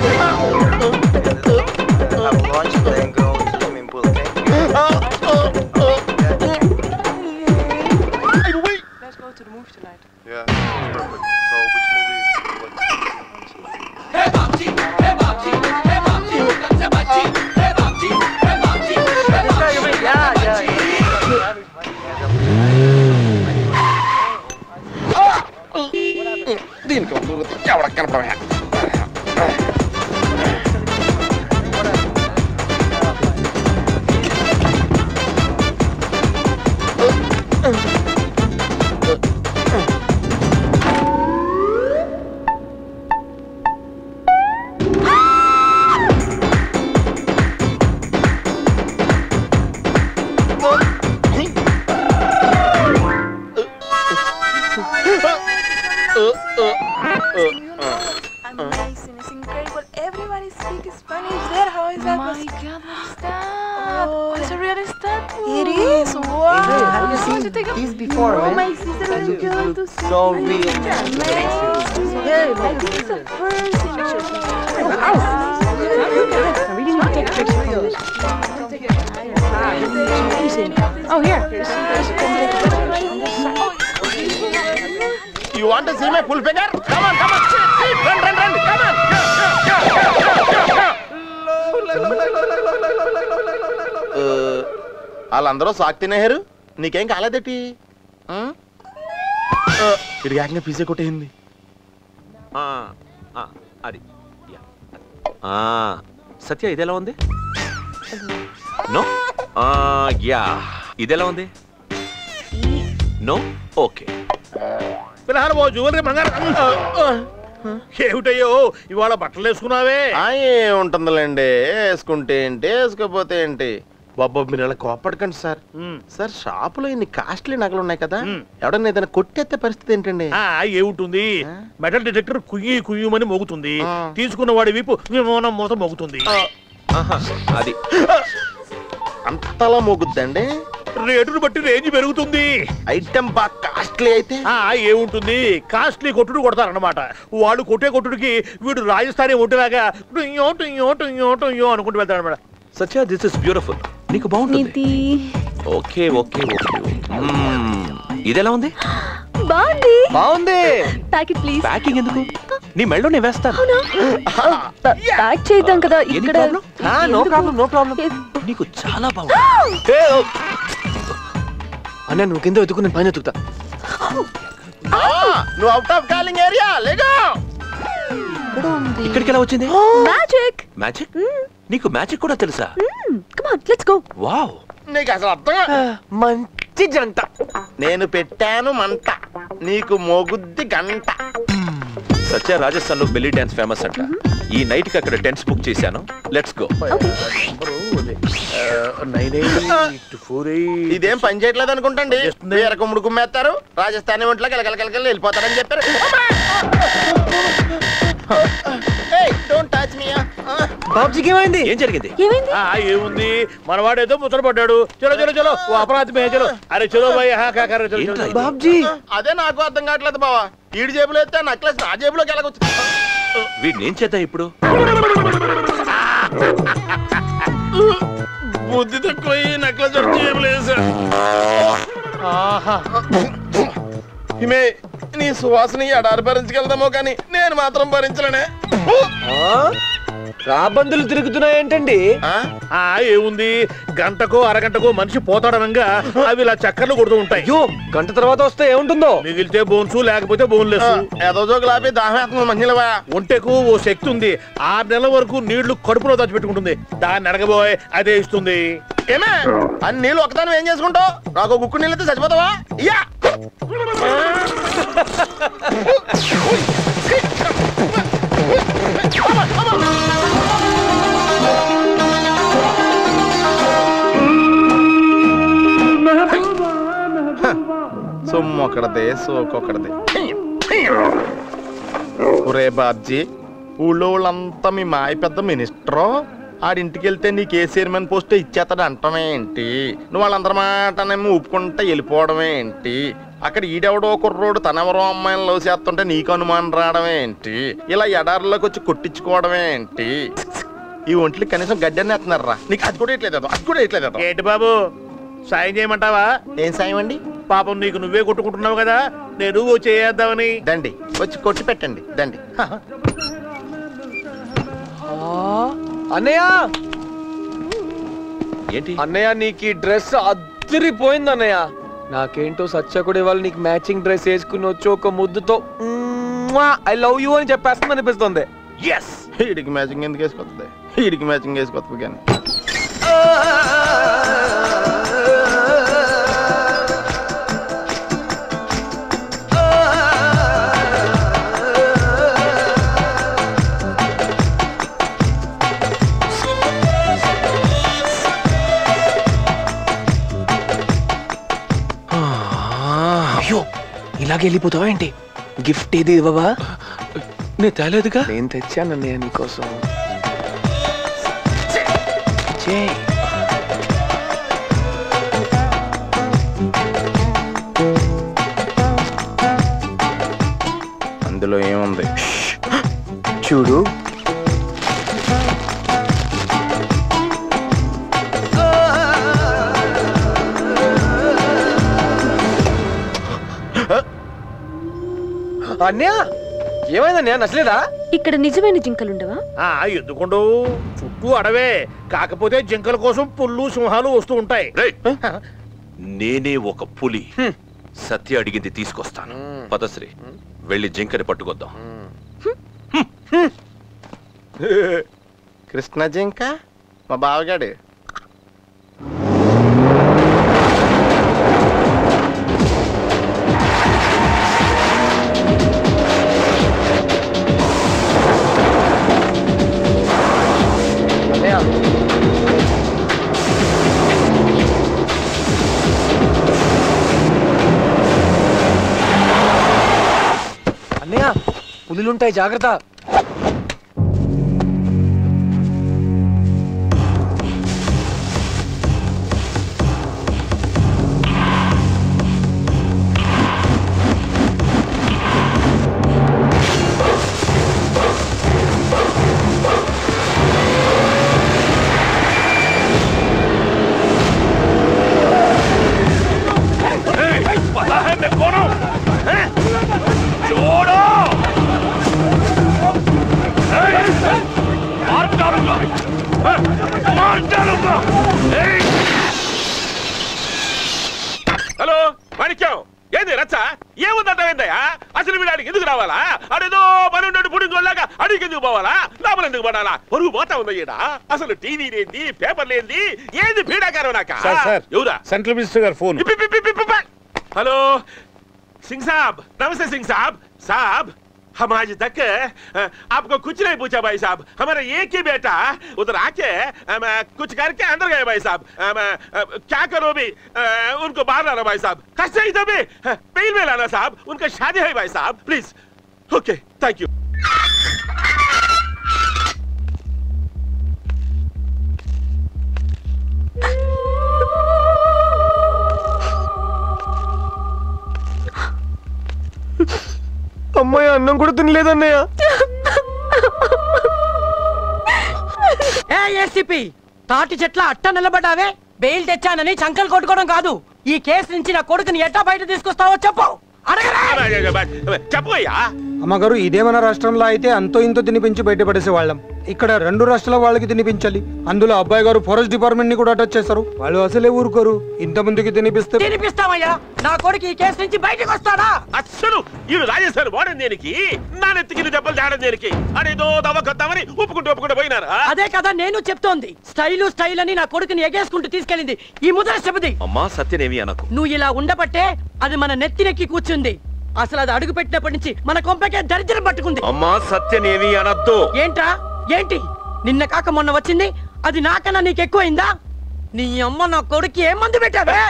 దీనికి ఎవడ కనపడవా Amazing, it's incredible. Everybody speaks Spanish there. How is that? my God, what is that? Oh, it's a real statue. It is. Wow. have you I want seen to take a- these before, Oh, man? my sister And will you go look to see so it. real. Amazing. Yeah, I think it's the first signature. I really need to take a picture. Oh, here. You want see my full figure come on come on run run run come on వాళ్ళందరూ సాక్ తినేహారు నీకేం కాలేదేటి ఇది ఏకంగా pizza కొట్టేయింది ఆ, ఆ, అది yeah. ఆ, సత్య ఇదెలా ఉంది నో ఆ, యా ఇదెలా ఉంది నో ఓకే పిల్లలు ఓ జ్యువెలరీ బంగారం ఏమిటయ్యో ఇవాళ బట్టలు వేసుకున్నావే ఉంటుందిలేండి వేసుకుంటే ఏంటి వేసుకోపోతే ఏంటి బాబా మీరు ఇలా కోపడకండి సార్ సార్ షాపులో ఇన్ని కాస్ట్లీ నగలు ఉన్నాయి కదా ఎవడన్నా ఏదైనా కొట్టేస్తే పరిస్థితి ఏంటండి ఆ ఏముంటుంది మెటల్ డిటెక్టర్ కుయ్యి కుయ్యమని మోగుతుంది తీసుకున్న వాడి వీపు విమానం మూత మోగుతుంది అది అంతలా మోగుద్దండి రేటును బట్టి రేంజ్ పెరుగుతుంది ఐటమ్ బాగా కాస్ట్లీ అయితే ఆ ఏముంటుంది కాస్ట్లీ కొట్టుడు కొడతారన్నమాట వాళ్ళు కొట్టే కొట్టుడికి వీడు రాజస్థానీ ఒంటిలాగా టుయ్యో టుయ్యో టుయ్యో టుయ్యో అనుకుంటూ వెళ్తాడు అనమాట సత్య దిస్ ఇస్ బ్యూటిఫుల్ నీకు బాగుంటుంది ఓకే ఓకే ఓకే మ్మ్. ఇదెలా ఉంది బాగుంది బాగుంది ప్యాకెట్ ప్లీజ్ ప్యాకింగ్ ఎందుకు నీ మెళ్ళో నేను వేస్తాను ప్యాక్ చేద్దాం కదా ఇక్కడ నో ప్రాబ్లం నో ప్రాబ్లం నీకు చాలా బాగుంది అన్న నువ్వు కింద వెతుకు నేను పైన వెతుకుతా నువ్వు అవుట్ ఆఫ్ కాలింగ్ ఏరియా లేగా ఎక్కడ ఉంది ఇక్కడికి ఎలా వచ్చింది మ్యాజిక్ మ్యాజిక్ నీకు మ్యాజిక్ కూడా తెలుసా come on let's go wow నీకు అసలు అర్థం మంచి జంట నేను పెట్టాను మంట నీకు మోగుద్ది గంట సత్య రాజస్థాన్ లో బెల్లీ డాన్స్ ఫేమస్ అంట ఈ నైట్ కి అక్కడ టెంట్స్ బుక్ చేశాను లెట్స్ గో ఇదేం పని చేయట్లేదు అనుకుంటండి వేరే కుమ్ముడు కుమ్మేస్తారు రాజస్థాన్ ఒంట్లో కలకలకలకల వెళ్ళిపోతారని చెప్పారు డోంట్ టచ్ మీ బాబ్జీకి ఏమైంది ఏం జరిగింది ఆ, ఏముంది మనవాడు ఏదో ముచ్చట పడ్డాడు చలో చలో చలో ఓ అపరాధి మే చలో అరే చలో భయ్ హా కా కర్రే చలో చలో బాబ్జీ అదే నాకు అర్థం కావట్లేదు బావా ఈడు జేబులో ఎత్తే నెక్లెస్ నా జేబులోకి ఎలాగొచ్చు వీడిని ఏం చేద్దాం ఇప్పుడు బుద్ధి తక్కువ నెక్లెస్ జేబులో హిమే నీ సువాసన ఎడారి భరించగలదేమో కానీ నేను మాత్రం భరించలేనే రాబందులు తిరుగుతున్నాయేంటండి ఆ ఏముంది గంటకో అరగంటకో మనిషి పోతాడనంగా అవి ఇలా చక్కర్లు కొడుతూ ఉంటాయి అయ్యో గంట తర్వాత వస్తే ఏముంటుందో మిగిలితే బోన్స్ లేకపోతే బోన్లెస్ ఏదో జోకులు ఆపి దాహం మహిళవా ఒంటెకు ఓ శక్తి ఉంది ఆరు నెలల వరకు నీళ్లు కడుపులో దాచిపెట్టుకుంటుంది దాన్ని అడగబోయ్ అదే ఇస్తుంది ఏమే అన్ని నీళ్ళు ఒకదాని ఏం చేసుకుంటావు నాకు ఒక గుక్కు నీళ్ళు అయితే చచ్చిపోతావా ఇయ్యా సొమ్ము ఒకడదే సోకొకడదే ఒరే బాబ్జీ ఊళ్ళో వాళ్ళంతా మీ మాయ పెద్ద మినిస్టరు ఆడింటికి వెళ్తే నీకు ఏ చైర్మన్ పోస్ట్ ఇచ్చేస్తాడు అంటమే ఏంటి నువ్వు వాళ్ళందరి మాటనేమో ఊపుకుంటా వెళ్ళిపోవడమే ఏంటి అక్కడ ఈడెవడో కుర్రోడు తనెవరో అమ్మాయిని లవ్ చేస్తుంటే నీకు అనుమానం రావడమే ఏంటి ఇలా ఎడారిలోకి వచ్చి కొట్టించుకోవడమే ఏంటి ఈ ఒంట్లు కనీసం గడ్డని ఎత్తున్నారా నీకు అది కూడా ఇట్లేదు అది కూడా ఇట్లేదు ఏంటి బాబు సాయం చేయమంటావా ఏం సాయం అండి పాపం నీకు నువ్వే కొట్టుకుంటున్నావు కదా నేను ఓ చేద్దామని దండి వచ్చి కొట్టి పెట్టండి దండి అన్నయ్య ఏంటి అన్నయ్య నీకు ఈ డ్రెస్ అద్దరిపోయింది అన్నయ్య నాకేంటో సత్య కూడా ఇవాళ నీకు మ్యాచింగ్ డ్రెస్ వేసుకుని వచ్చి ఒక ముద్దుతో ఐ లవ్ యూ అని చెప్పేస్తుంది అనిపిస్తుంది ఎస్ వీడికి మ్యాచింగ్ ఎందుకు వేసుకొస్తుంది వీడికి మ్యాచింగ్ వేసుకొస్తుంది కానీ అయ్యో ఇలాగే వెళ్ళిపోతావా ఏంటి గిఫ్ట్ ఏది ఇవ్వవా నేను తేలేదుగా నేను తెచ్చాను అన్నయ్య నీకోసం చేయి అందులో ఏముంది చూడు అన్నయ్య ఏమైందన్నయ్య నచ్చలేదా ఇక్కడ నిజమైన జింకలుండవా ఆ ఎందుకుండవు చుట్టూ అడవే కాకపోతే జింకల కోసం పుల్లు సింహాలు వస్తూ ఉంటాయి నేనే ఒక పులి సత్య అడిగింది తీసుకొస్తాను పదశ్రీ వెళ్ళి జింకని పట్టుకొద్దాం కృష్ణ జింక మా బావగాడు అన్నయ్య అన్నయ్య పులులుంటాయి జాగ్రత్త पता है मैं कौन हूँ हैं? छोड़ो हैं? मार डालूंगा हैं? मार डालूंगा हैं? హలో మాణిక్యం ఏంది రచ్చ ఏముందంటావేందయ్యా అసలు అసలు వీడానికి ఎందుకు రావాలా అదేదో పనున్నట్టు పుడింగోళ్ళగా అడిగి ఎందుకు పోవాలా లోపల ఎందుకు పడాలా పరుగు పోతా ఉంది ఈడ అసలు టీవీ లేంది పేపర్ లేంది ఏంది పీడాకారం నాక సార్ సార్ ఎవరా సెంట్రల్ మినిస్టర్ గారు ఫోన్ हेलो सिंह साहब नमस्ते सिंह साहब साहब हम आज तक अ, आपको कुछ नहीं पूछा भाई साहब हमारा एक ही बेटा उधर आके अम, कुछ करके अंदर गए भाई साहब अम, अ, क्या करो भी अ, उनको बाहर लाना भाई साहब कष्ट ही तो भी पेल में लाना साहब उनका शादी है भाई साहब प्लीज ओके थैंक यू అమ్మాయి అన్నం కూడా తినలేదన్నయ్య ఏ ఏసీపీ తాటి చెట్ల అట్ట నిలబడ్డావే బెయిల్ తెచ్చానని చంకలు కొట్టుకోవడం కాదు ఈ కేసు నుంచి నా కొడుకుని ఎట్టా బయట తీసుకొస్తావో చెప్పు చెప్పు అయ్యా అమ్మగారు ఇదే మన రాష్ట్రంలో అయితే అంతో ఇంతో తినిపించి బయటపడేసే వాళ్ళం ఇక్కడ రెండు రాష్ట్రాల వాళ్ళకి తినిపించాలి అందులో అబ్బాయి గారు ఫారెస్ట్ డిపార్ట్మెంట్ ని కూడా టచ్ చేస్తారు వాళ్ళు అసలే ఊరుకోరు ఇంతమందికి తినిపిస్తే తినిపిస్తామయ్యా నా కొడుకు ఈ కేసు నుంచి బయటకు వస్తాడా అస్సలు ఈడు రాజేశ్వరి వాడడం దేనికి నా నెత్తికి దెబ్బలు తేడం దేనికి అనేదో దవ్వకొద్దామని ఒప్పుకుంటూ ఒప్పుకుంటూ పోయినారా అదే కదా నేను చెప్తోంది స్టైలు స్టైల్ అని నా కొడుకుని ఎగేసుకుంటూ తీసుకెళ్ళింది ఈ ముద్ర చెబుది అమ్మా సత్యనేమి అనకు నువ్వు ఇలా ఉండబట్టే అది మన నెత్తినెక్కి కూర్చుంది అసలు అది అడుగు పెట్టినప్పటి నుంచి మన కొంపకే దరిద్రం పట్టుకుంది అమ్మా సత్యనేమి అనద్దు ఏంట్రా ఏంటి నిన్న కాక మొన్న వచ్చింది అది నాకన్నా నీకు ఎక్కువైందా నీ అమ్మ నా కొడుకు ఏం మందు పెట్టావే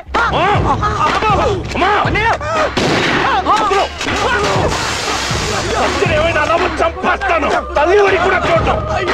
చంపేస్తాను తల్లి కూడా చూడటం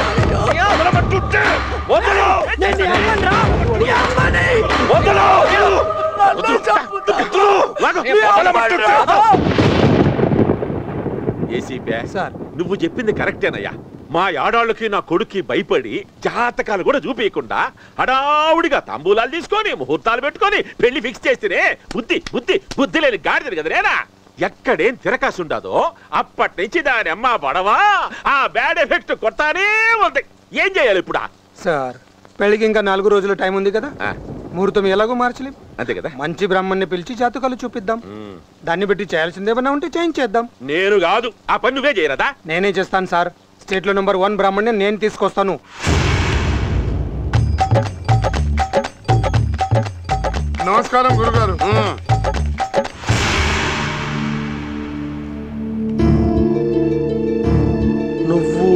ఏసీపీ సార్ నువ్వు చెప్పింది కరెక్టేనయ్యా మా ఆడాళ్ళకి నా కొడుక్కి భయపడి జాతకాలు కూడా చూపించకుండా హడావుడిగా తాంబూలాలు తీసుకొని ముహూర్తాలు పెట్టుకొని పెళ్లి ఫిక్స్ చేస్తేనే బుద్ధి బుద్ధి బుద్ధి లేని గాడిదది కదరేనా ఎక్కడేం తిరకాసు ఉండదో అప్పటి నుంచి దాని అమ్మ పడవా ఆ బ్యాడ్ ఎఫెక్ట్ కొడతానే ఉంది ఏం చేయాలి ఇప్పుడు సార్ పెళ్లికి ఇంకా నాలుగు రోజుల టైం ఉంది కదా ముహూర్తం ఎలాగో మార్చలేం అంతే కదా మంచి బ్రాహ్మణ్ణి పిలిచి జాతకాలు చూపిద్దాం దాన్ని బట్టి చేయాల్సింది ఏమన్నా ఉంటే చేయించేద్దాం నేను కాదు ఆ పని నువ్వే చేయరదా నేనే చేస్తాను సార్ స్టేట్ లో నెంబర్ వన్ బ్రాహ్మణ్ణి నేను తీసుకొస్తాను నమస్కారం గురుగారు నువ్వు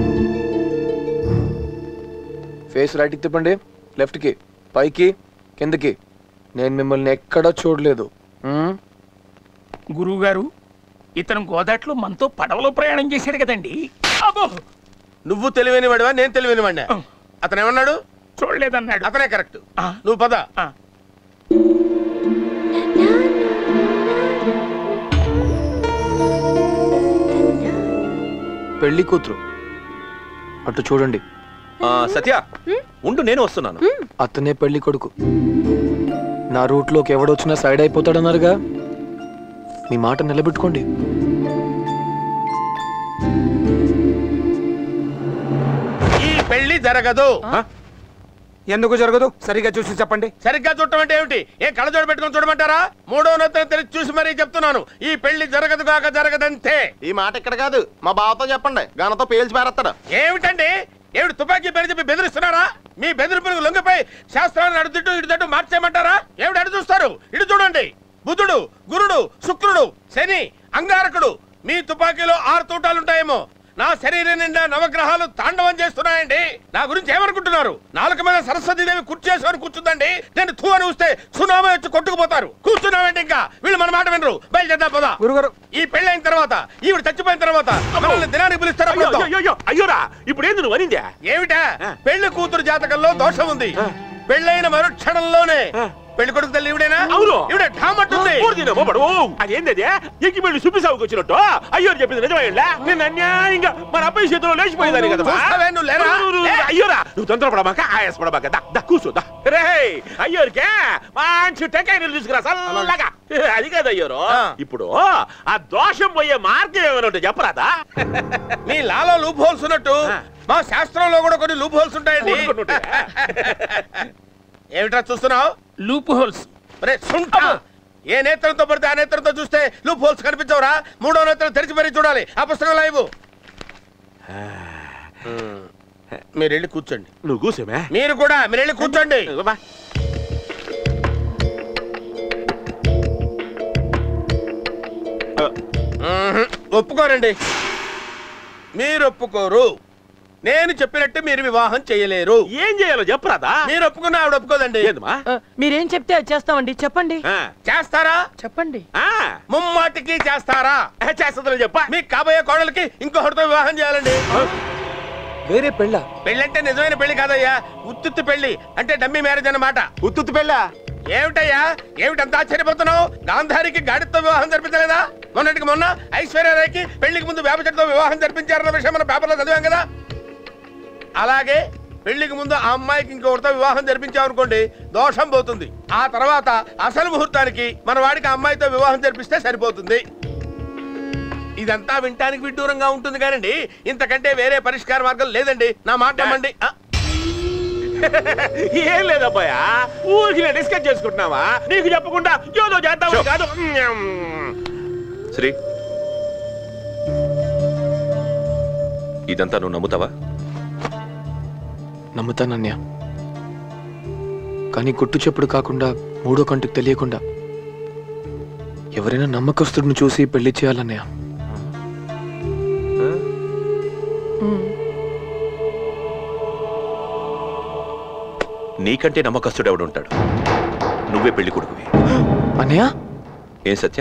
ఫేస్ రైట్కి తిప్పండి లెఫ్ట్కి పైకి కిందకి నేను మిమ్మల్ని ఎక్కడా చూడలేదు మ్మ్? గురువు గారు ఇతను గోదాట్లో మనతో పడవలో ప్రయాణం చేశాడు కదండి అబ్బో నువ్వు తెలివైన వాడివా నేను తెలివైన వాడినా అతను ఏమన్నాడు చూడలేదన్నాడు అతనే కరెక్ట్ నువ్వు పద పెళ్లి కూతురు అటు చూడండి ఆ, సత్య ఉండు నేను వస్తున్నాను అతనే పెళ్లి కొడుకు నా రూట్లోకి ఎవడొచ్చినా సైడ్ అయిపోతాడన్నారుగా మీ మాట నిలబెట్టుకోండి ఈ పెళ్లి జరగదు ఎందుకు జరగదు సరిగా చూసి చెప్పండి సరిగ్గా చూడటం అంటే ఏమిటి ఏ కళ్ళజోడు పెట్టుకొని చూడమంటారా మూడో నెత్తను తెరిచి చూసి మరీ చెప్తున్నాను ఈ పెళ్లి జరగదు కాక జరగదంతే ఈ మాట ఇక్కడ కాదు మా బావతో చెప్పండి గనతో పేల్చి పారేస్తాడు ఏమిటండి ఏమిటి తుపాకీ పేరు చెప్పి బెదిరిస్తున్నారా మీ బెదిరింపులకు లొంగిపోయి శాస్త్రాన్ని అడుగుతూ ఇటు తట్టు మార్చేయమంటారా ఏమిటి అడు చూస్తారు ఇటు చూడండి బుధుడు గురుడు శుక్రుడు శని అంగారకుడు మీ తుపాకీలో ఆరు తూటాలుంటాయేమో నా శరీరం నిండా నవగ్రహాలు తాండవం చేస్తున్నాయండి నా గురించి ఏమనుకుంటున్నారు నాలుగు మీద సరస్వతీదేవి కుర్చేసుకొని కూర్చుందండి నేను తూ అని వస్తే సునామీ వచ్చి కొట్టుకుపోతారు కూర్చున్నామండి ఇంకా వీళ్ళు మన మాట వినరు బయలుదేద్దాం పోదా గురుగారు ఈ పెళ్ళైన తర్వాత ఈవిడ చచ్చిపోయిన తర్వాత మనల్ని దినానికి పిలుస్తారు అయ్యో, అబద్ధం. అయ్యో, అయ్యో, అయ్యోరా ఇప్పుడు ఏంది నువ్వు అనిందే ఏమిటా పెళ్లి కూతురు జాతకంలో దోషం ఉంది పెళ్ళైన మరుక్షణంలోనే పెళ్లి కొడుకు తల్లి ఈవిడేనా అవును ఈవిడ ఠామట్టుంది పూర్తినేమో పడు అదేంటది ఎక్కి వెళ్ళి సుబ్బిసాగుకి వచ్చినట్టు అయ్యో చెప్పింది నిజమయ్యా నేను అన్యాయంగా మన అబ్బాయి చేతిలో లేచిపోయిందని కదా చూస్తావే నువ్వు లేరా? లే. అయ్యోరా నువ్వు తొందరపడమాక ఆయాసపడమాక దా దా కూర్చో దా రే అయ్యోరికే మంచి టెంకాయ నీళ్ళు తీసుకురా చల్లగా అది కాదు అయ్యోరు ఇప్పుడు ఆ దోషం పోయే మార్గం ఏమైనా ఉంటే చెప్పరాదా మీ లాలో లూప్ హోల్స్ ఉన్నట్టు మా శాస్త్రంలో కూడా కొన్ని లూప్ హోల్స్ ఉంటాయండి ఏమిట్రా చూస్తున్నావు లూప్ హోల్స్ రే సుంఠ ఏ నేత్రంతో పడితే ఆ నేత్రంతో చూస్తే లూప్ హోల్స్ కనిపించవురా మూడో నేత్రం తెరిచి మరీ చూడాలి ఆ పుస్తకం లైవ్ మీరు వెళ్ళి కూర్చోండి నువ్వు కూసేమే మీరు కూడా మీరు వెళ్ళి కూర్చోండి మ్మ్హ్. ఒప్పుకోరండి మీరు ఒప్పుకోరు నేను చెప్పినట్టు మీరు వివాహం చేయలేరు ఏం చేయాలో చెప్పరాదా మీరు ఒప్పుకున్నా ఆవిడ ఒప్పుకోదండి మీరేం చెప్తే అది చేస్తామండి చెప్పండి చేస్తారా చెప్పండి ముమ్మాటికి చేస్తారా చేస్తుందని చెప్పా మీకు కాబోయే కోడలికి ఇంకొకటితో వివాహం చేయాలండి వేరే పెళ్ళ పెళ్ళంటే నిజమైన పెళ్లి కాదయ్యా ఉత్తుత్తి పెళ్లి అంటే డమ్మీ మ్యారేజ్ అన్నమాట ఉత్తుత్తి పెళ్ళ ఏమిటయ్యా ఏమిటంత ఆశ్చర్యపోతున్నావు గాంధారికి గాడితో వివాహం జరిపించలేదా మొన్నటికి మొన్న ఐశ్వర్యరాయ్కి పెళ్లికి ముందు వేపచెట్టుతో వివాహం జరిపించారన్న విషయం మన పేపర్లో చదివాం కదా అలాగే పెళ్లికి ముందు ఆ అమ్మాయికి ఇంకొకరితో వివాహం జరిపించామనుకోండి దోషం పోతుంది ఆ తర్వాత అసలు ముహూర్తానికి మన వాడికి ఆ అమ్మాయితో వివాహం జరిపిస్తే సరిపోతుంది ఇదంతా వింటానికి విడ్డూరంగా ఉంటుంది కానండి ఇంతకంటే వేరే పరిష్కార మార్గం లేదండి నా మాట నమ్మండి ఆ, ఏం లేదబ్బాయా ఊరికి డిస్కస్ చేసుకుంటున్నావా నీకు చెప్పకుండా ఏదో చేద్దామని కాదు శ్రీ ఇదంతా నువ్వు నమ్ముతావా నమ్ముతానన్య కానీ గుట్టు చెప్పుడు కాకుండా మూడో కంటికి తెలియకుండా ఎవరైనా నమ్మకస్తుడిని చూసి పెళ్లి చేయాలన్నయ్య నీకంటే నమ్మకస్తుడు ఎవడుంటాడు నువ్వే పెళ్లి కొడుకువి అన్నయ్య ఏం సత్య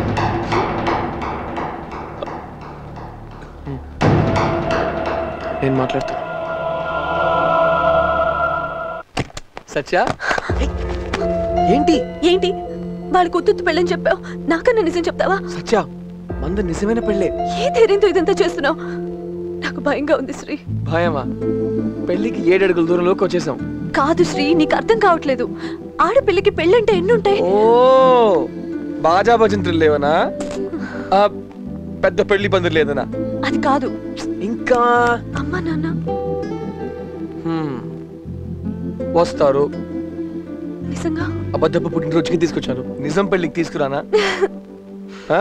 నేను మాట్లాడతా సత్య ఏంటి ఏంటి వాళ్ళకి ఉత్తుత్తు పెళ్ళని చెప్పావు నాకన్నా నిజం చెప్తావా సత్య మంద నిజమైన పెళ్ళే ఏ ధైర్యంతో ఇదంతా చేస్తున్నావు నాకు భయంగా ఉంది శ్రీ భయమా పెళ్లికి ఏడడుగుల దూరంలోకి వచ్చేసాం కాదు శ్రీ నీకు అర్థం కావట్లేదు ఆడపిల్లకి పెళ్ళంటే ఎన్నుంటాయి ఓ బాజా భజంత్రులు లేవనా ఆ, పెద్ద పెళ్లి పందిరి లేదనా అది కాదు ఇంకా అమ్మా నాన్న హ్మ్. వస్తారు నిజంగా అబద్ధపు పుట్టినరోజుకి తీసుకొచ్చాను నిజం పెళ్లికి తీసుకురానా ఆ?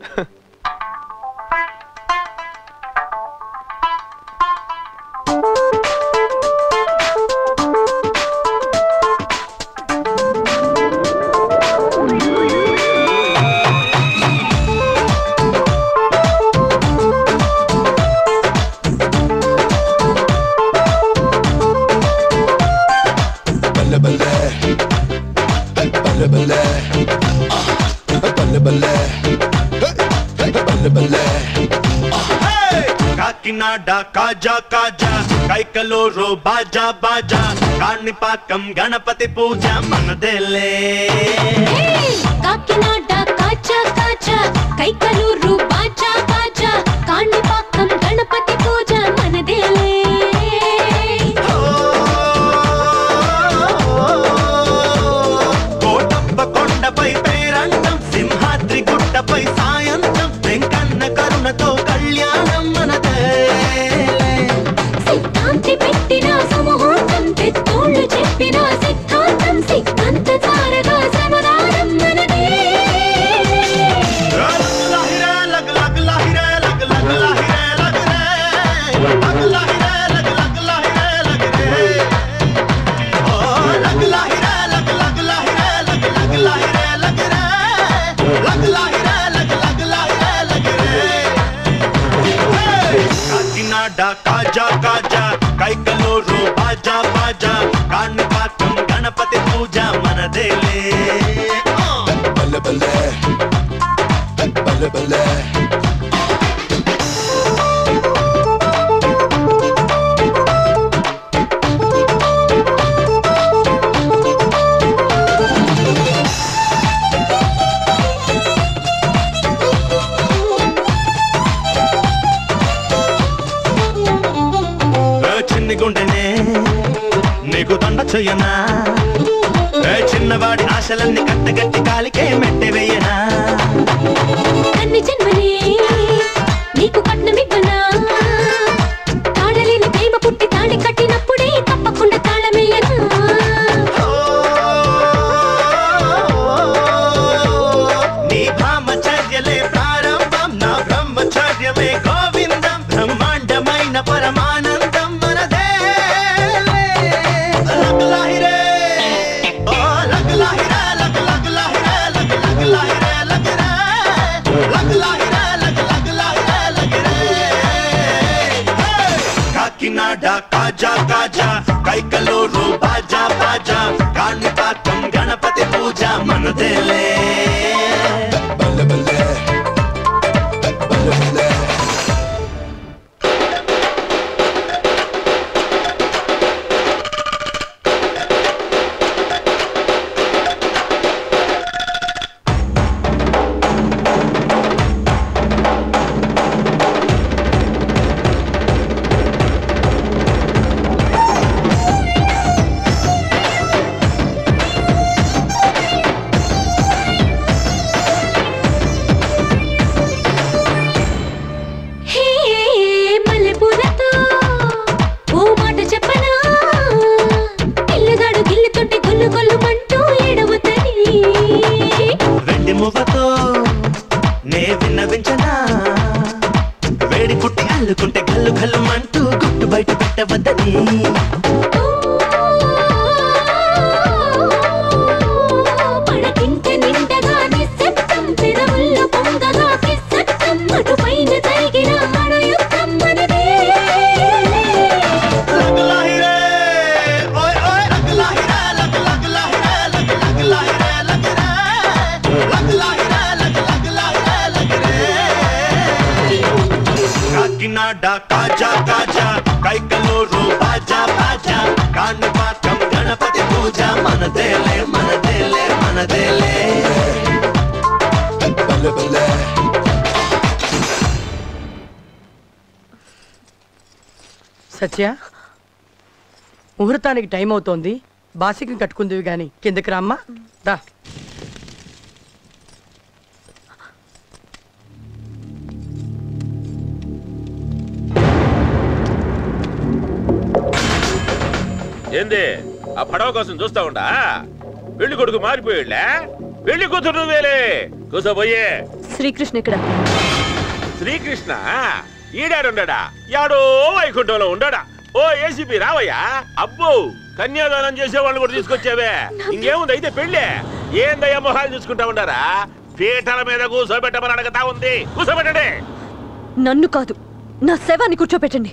बल्ले बल्ले बल्ले बल्ले बल्ले बल्ले बल्ले बल्ले కాకినాడ కాజా కాజా కైకలూరు బాజా బాజా కాణిపాకం గణపతి పూజ మనదేలే కాకినాడ కాచా కాచా కైకలూరు బాజా బాజా కాణిపాకం గణపతి పూజ మనదేలే కోటప్ప కొండపై పేరంటం సింహాద్రి గుట్టపై సాయంత్రం వెంకన్న కరుణతో కళ్యాణం మనదే సిద్ధాంతి పెట్టిన సమూహం పెద్దోళ్ళు చెప్పిన సిద్ధాంతం సిద్ధాంత తారగా శ్రమదానం మనదే లగ్ లగ్ లహిరే లగ్ లగ్ లహిరే లగ్ రే లగ్ లహిరే లగ్ లగ్ లహిరే లగ్ రే ఓ లగ్ లహిరే లగ్ లగ్ లహిరే లగ్ లగ్ లహిరే లగ్ రే లగ్ లహిరే లగ్ లగ్ లహిరే లగ్ రే కాకినాడ కాజా కాజా కైకలూరు బాజా బాజా కాణిపాకం గణపతి పూజ మనదేలే बल्ले बल्ले बल्ले बल्ले ఏ చిన్ని గుండెనే నీకు దండ చెయ్యనా ఏ చిన్నవాడి ఆశలన్నీ కట్టగట్టి కాలికే మెట్టి వెయ్యనా కన్ని జన్మనే నీకు కట్నమివ్వనా తాళలేని ప్రేమ పుట్టి తాళి కట్టినప్పుడే తప్పకుండా తాళమేయనా కాకినాడ కాజా కాజా కైకలూరు బాజా బాజా కాణిపాకం గణపతి పూజ మనదేలే హే మల్లెపూలతో ఓ మాట చెప్పనా పిల్లగాడు గిల్లుతుంటే గొల్లు గొల్లుమంటూ ఏడవుతని వెండి మువ్వతో నే విన్నవించనా వేడి పుట్టి అల్లుకుంటే గల్లు గల్లు అంటూ గుట్టు బయట పెట్టవద్దని పడకింట నిండగా నిశ్శబ్దం పెదవుల్లో పొంగగా కిస్సత్తం అటుపైన తరిగిన అణయుక్తం మనదే కాకినాడ కాజా కాజా కైకలూరు బాజా బాజా కాణిపాకం గణపతి పూజ మనదేలే మనదేలే మనదేలే సత్య ముహూర్తానికి టైం అవుతోంది బాసికం కట్టుకుందివి గాని కిందకి రామ్మా రా ఏంది ఆ పడవ కోసం చూస్తా ఉండా పెళ్లి కొడుకు మారిపోయాడులే పెళ్లి కూతురు నువ్వేలే కూసోబోయే శ్రీకృష్ణ ఇక్కడ శ్రీకృష్ణ ఈడాడుండడా యాడో వైకుంఠంలో ఉండడా ఓ ఏసీపీ రావయ్యా అబ్బో కన్యాదానం చేసే వాళ్ళు కూడా తీసుకొచ్చావే ఇంకేముంది అయితే పెళ్ళే ఏందయ్యా మొహాలు చూసుకుంటా ఉండారా పీటల మీద కూర్చోబెట్టమని అడగతా ఉంది కూర్చోబెట్టండి నన్ను కాదు నా శవాన్ని కూర్చోపెట్టండి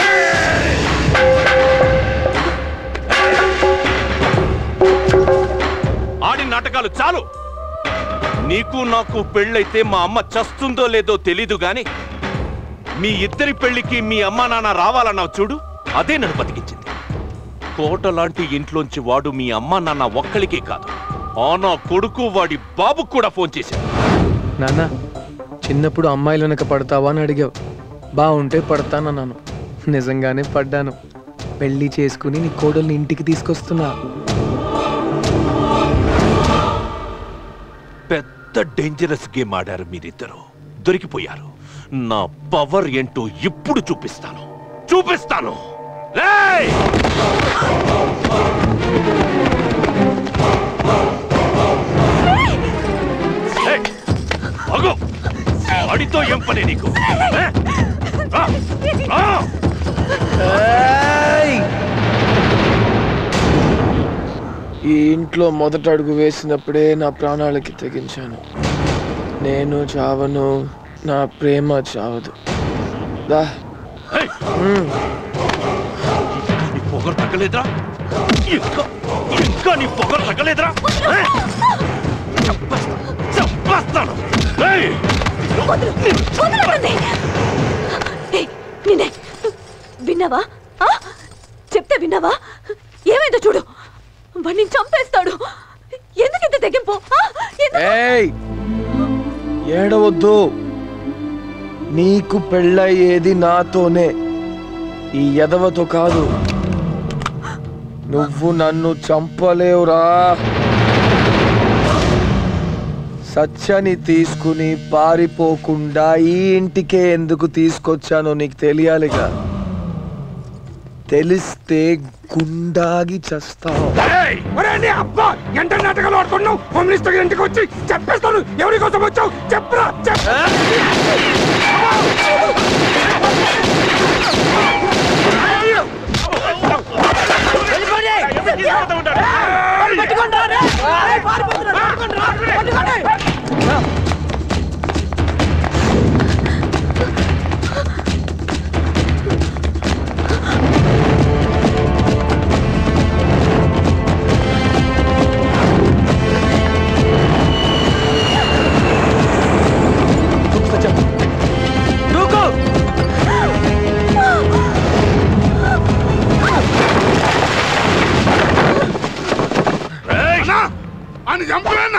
ఆడిన నాటకాలు చాలు నీకు నాకు పెళ్ళైతే మా అమ్మ చస్తుందో లేదో తెలీదు గాని మీ ఇద్దరి పెళ్లికి మీ అమ్మా నాన్న రావాలన్నావు చూడు అదే నన్ను బతికించింది కోట లాంటి ఇంట్లోంచి వాడు మీ అమ్మా నాన్న ఒక్కడికే కాదు ఆ నా కొడుకు వాడి బాబుకు కూడా ఫోన్ చేశాడు నాన్న చిన్నప్పుడు అమ్మాయిలు వెనక పడతావా అని అడిగావు బాగుంటే పడతానన్నాను నిజంగానే పడ్డాను పెళ్లి చేసుకుని నీ కోడల్ని ఇంటికి తీసుకొస్తున్నా పెద్ద డేంజరస్ గేమ్ ఆడారు మీరిద్దరు దొరికిపోయారు నా పవర్ ఏంటో ఇప్పుడు చూపిస్తాను చూపిస్తాను రేయ్! ఏయ్! ఆగు! వాడితో ఏం పని నీకు ఏ? రా! రా! ఈ ఇంట్లో మొదట అడుగు వేసినప్పుడే నా ప్రాణాలకి తెగించాను నేను చావను నా ప్రేమ చావదు దా ఏయ్! నీ పొగరు తగ్గలేదురా ఇంకా ఇంకా నీ పొగరు తగ్గలేదురా ఏయ్! చంపేస్తా- చంపేస్తాను ఏయ్! వదలండి. ఏయ్, నిన్నే విన్నావా ఆ? చెప్తే విన్నావా ఏమైందో చూడు వాడిని చంపేస్తాడు ఎందుకు ఇంత తెగింపు ఆ? ఎందుకు? ఏయ్ ఏడవద్దు నీకు పెళ్ళయ్యేది నాతోనే ఈ ఎదవతో కాదు నువ్వు నన్ను చంపలేవురా సత్యని తీసుకుని పారిపోకుండా ఈ ఇంటికే ఎందుకు తీసుకొచ్చానో నీకు తెలియాలిగా తెలిస్తే గుండాగి చస్తావు ఒరే నీ అబ్బా ఎంత నాటకాలు ఆడుతున్నావు హోమ్ మినిస్టర్ ఇంటికి వచ్చి చెప్పేస్తాను ఎవరి కోసం వచ్చావు చెప్పురా చెప్పు వదలన్నా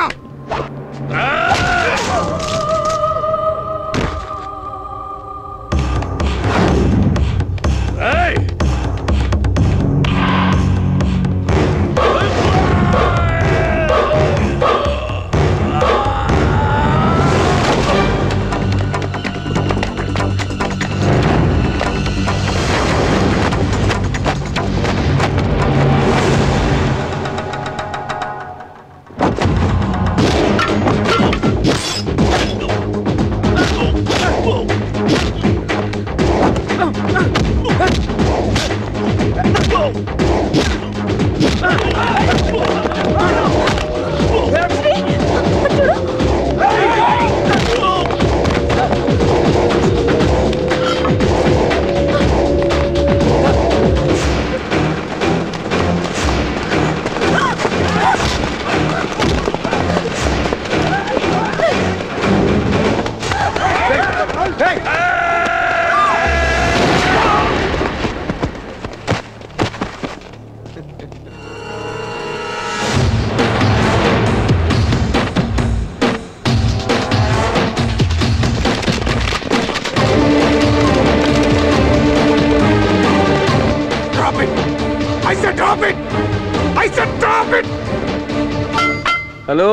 Drop it! I said drop it! I said drop it! Hello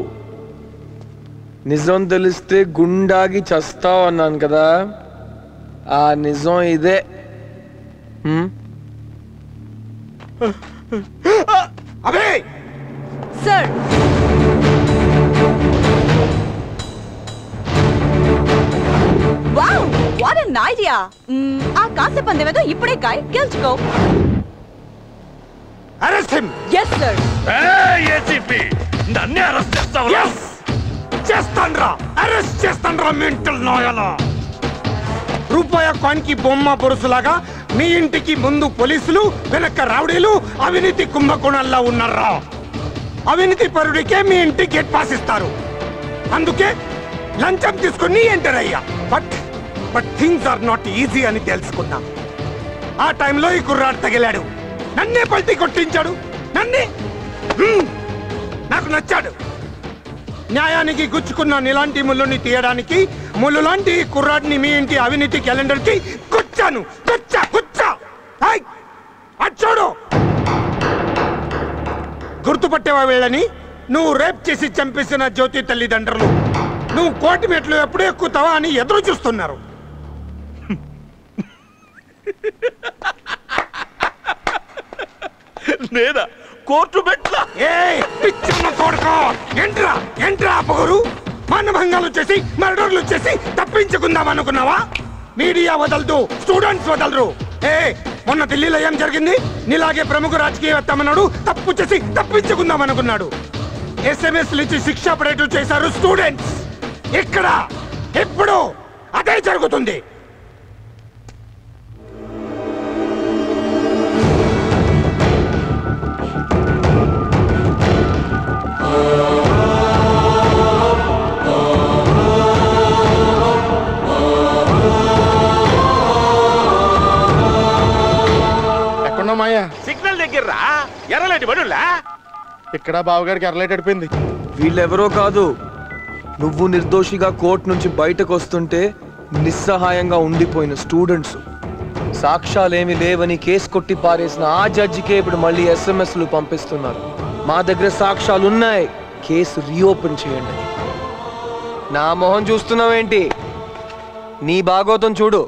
నిజం తెలిస్తే గుండాగి చస్తావు అన్నాను కదా ఆ నిజం ఇదే హ్మ్? అబే sir wow what an idea ఆ కాసే పందెం ఏదో ఇప్పుడే కాయ్ గెలుచుకో arrest him yes sir ACP నన్నే అరెస్ట్ చేస్తావా చేస్తాన్రా అరెస్ట్ చేస్తాన్రా మెంటల్ నాయలా రూపాయ కాయిన్ కి బొమ్మ పొరుసులాగా మీ ఇంటికి ముందు పోలీసులు వెనక రౌడీలు అవినీతి కుంభకోణాల్లో ఉన్నారా అవినీతి పరుడికే మీ ఇంటి గేట్ పాస్ ఇస్తారు అందుకే లంచం తీసుకుని ఎంటర్ అయ్యా but but things are not easy అని తెలుసుకున్నా ఆ టైంలో ఈ కుర్రాడు తగిలాడు నన్నే పల్టీ కొట్టించాడు నన్నే హ్మ్, నాకు నచ్చాడు న్యాయానికి గుచ్చుకున్న నీలాంటి ముళ్ళుని తీయడానికి ముళ్ళు లాంటి ఈ కుర్రాడిని మీ ఇంటి అవినీతి క్యాలెండర్ కి గుచ్చాను గుచ్చా గుచ్చా హాయ్ అచ్చోడు గుర్తుపట్టేవా వీళ్ళని నువ్వు రేప్ చేసి చంపేసిన జ్యోతి తల్లిదండ్రులు నువ్వు కోటి మెట్లు ఎప్పుడు ఎక్కుతావా అని ఎదురు చూస్తున్నారు నేనా కోర్టు మెట్ల ఏ పిచ్చన్న కొడుకో ఎంట్రా ఎంట్రా పొగరు మానభంగాలు చేసి మర్డర్లు చేసి తప్పించుకుందాం అనుకున్నావా మీడియా వదలదు స్టూడెంట్స్ వదలరు ఏ మొన్న ఢిల్లీలో ఏం జరిగింది నీలాగే ప్రముఖ రాజకీయవేత్త అన్నాడు తప్పు చేసి తప్పించుకుందాం అనుకున్నాడు ఎస్ఎంఎస్ ఇచ్చి శిక్ష పడేట్టు చేశారు స్టూడెంట్స్ ఇక్కడ ఎప్పుడు అదే జరుగుతుంది ఎక్కడున్నావు మాయా సిగ్నల్ దగ్గర ఎర్రలేటి బడులా ఇక్కడ బావగారికి ఎర్రలైట్ అడిపోయింది వీళ్ళెవరో కాదు నువ్వు నిర్దోషిగా కోర్టు నుంచి బయటకు వస్తుంటే నిస్సహాయంగా ఉండిపోయిన స్టూడెంట్స్ సాక్ష్యాలేమి లేవని కేసు కొట్టి పారేసిన ఆ జడ్జికే ఇప్పుడు మళ్ళీ ఎస్ఎంఎస్లు పంపిస్తున్నారు మా దగ్గర సాక్ష్యాలు ఉన్నాయి కేసు రీఓపెన్ చేయండి నా మొహం చూస్తున్నావేంటి నీ భాగోతం చూడు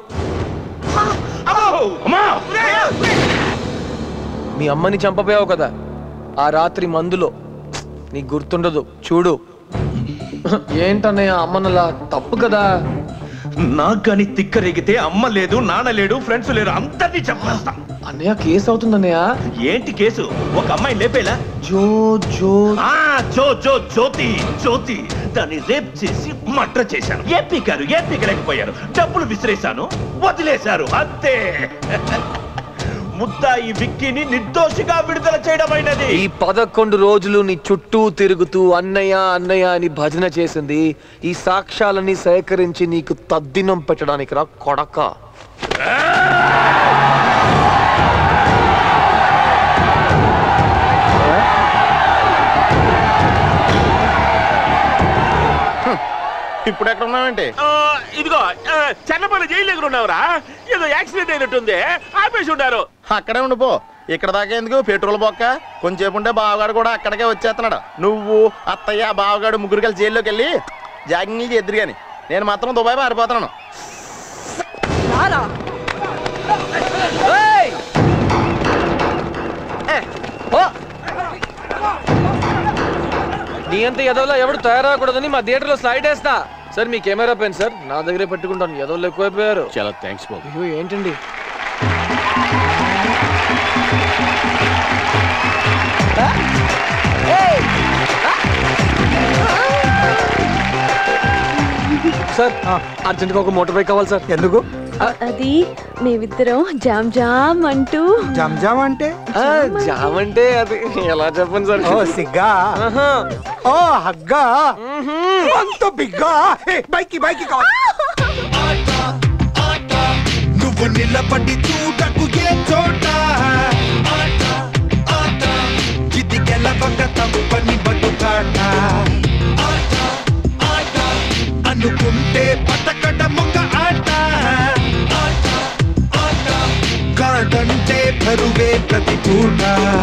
మీ అమ్మని చంపపోయావు కదా ఆ రాత్రి మందులో నీకు గుర్తుండదు చూడు ఏంటన్నయ్య అమ్మనలా తప్పు కదా నాకు కానీ తిక్కరేగితే అమ్మ లేదు నాన్న లేడు ఫ్రెండ్స్ లేరు అందరినీ చెప్పేస్తా అన్నయ్య కేసు అవుతుందన్నయ్య ఏంటి కేసు ఒక అమ్మాయి లేపేలా జో జో ఆ జో జో జ్యోతి జ్యోతి దాన్ని రేప్ చేసి మర్డర్ చేశాను ఏ పీకారు ఏ పీకలేకపోయారు డబ్బులు విసిరేశాను వదిలేశారు అంతే ముద్దాయి విక్కీని నిర్దోషిగా విడుదల చేయడమైనది ఈ పదకొండు రోజులు నీ చుట్టూ తిరుగుతూ అన్నయ్య అన్నయ్య అని భజన చేసింది ఈ సాక్ష్యాలన్నీ సేకరించి నీకు తద్దినం పెట్టడానికి రా కొడక ఇప్పుడు ఎక్కడ ఉన్నావేంటి ఆ, ఇదిగో ఆ, చెన్నపల్లి జైలు దగ్గర ఉన్నావురా ఏదో యాక్సిడెంట్ అయినట్టుంది ఆపేసి ఉండారు అక్కడే ఉండిపో ఇక్కడ దాకా ఎందుకు పెట్రోల్ బొక్క కొంచెంసేపు ఉంటే బావగాడు కూడా అక్కడికే వచ్చేస్తున్నాడు నువ్వు అత్తయ్య బావగాడు ముగ్గురు కలిసి జైల్లోకి వెళ్ళి జాగింగ్ చేద్దరు కానీ నేను మాత్రం దుబాయ్ పారిపోతున్నాను రారా నీ అంత ఎదవలా ఎవడు తయారవకూడదని మా థియేటర్లో స్లైడ్ వేస్తా సార్ మీ కెమెరా పెన్ సార్ నా దగ్గరే పెట్టుకుంటాను ఎదవలు ఎక్కువైపోయారు చాలా థ్యాంక్స్ బాబు అయ్యో ఏంటండి సార్ అర్జెంట్గా ఒక మోటార్ బైక్ కావాలి సార్ ఎందుకు అది మేమిద్దరం జామ్ జామ్ అంటూ జమ్ జామ్ అంటే జామ్ అంటే అది ఎలా చెప్పండి సార్ ఓ సిగ్గా ఓ హగ్గా అంత బిగ్గా ఏ, బైకి బైకి కావాలి నువ్వు నిలబడి చూడకు ఏ చోట ఆట, ఆట, ఇది గెలవక తప్పని బతుకాట ఆట, ఆట, అనుకుంటే బతకడం ఒక ఆట ఆట, ఆట, కాదంటే బరువే ప్రతి పూట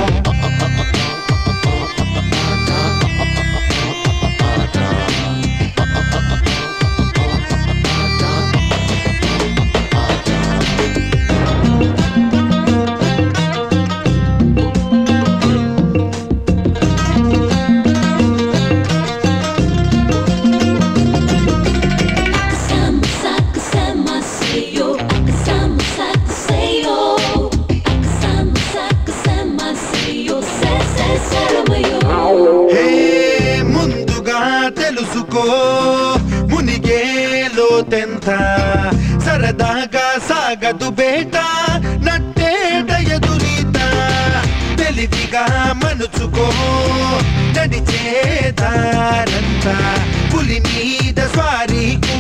హే ముందుగా తెలుసుకో మునిగేలో తెంత సరదాగా సాగదు బేట నట్టేట ఎదురీత తెలివిగా మనుచుకో నడిచేదారంతా పులి మీద స్వారీ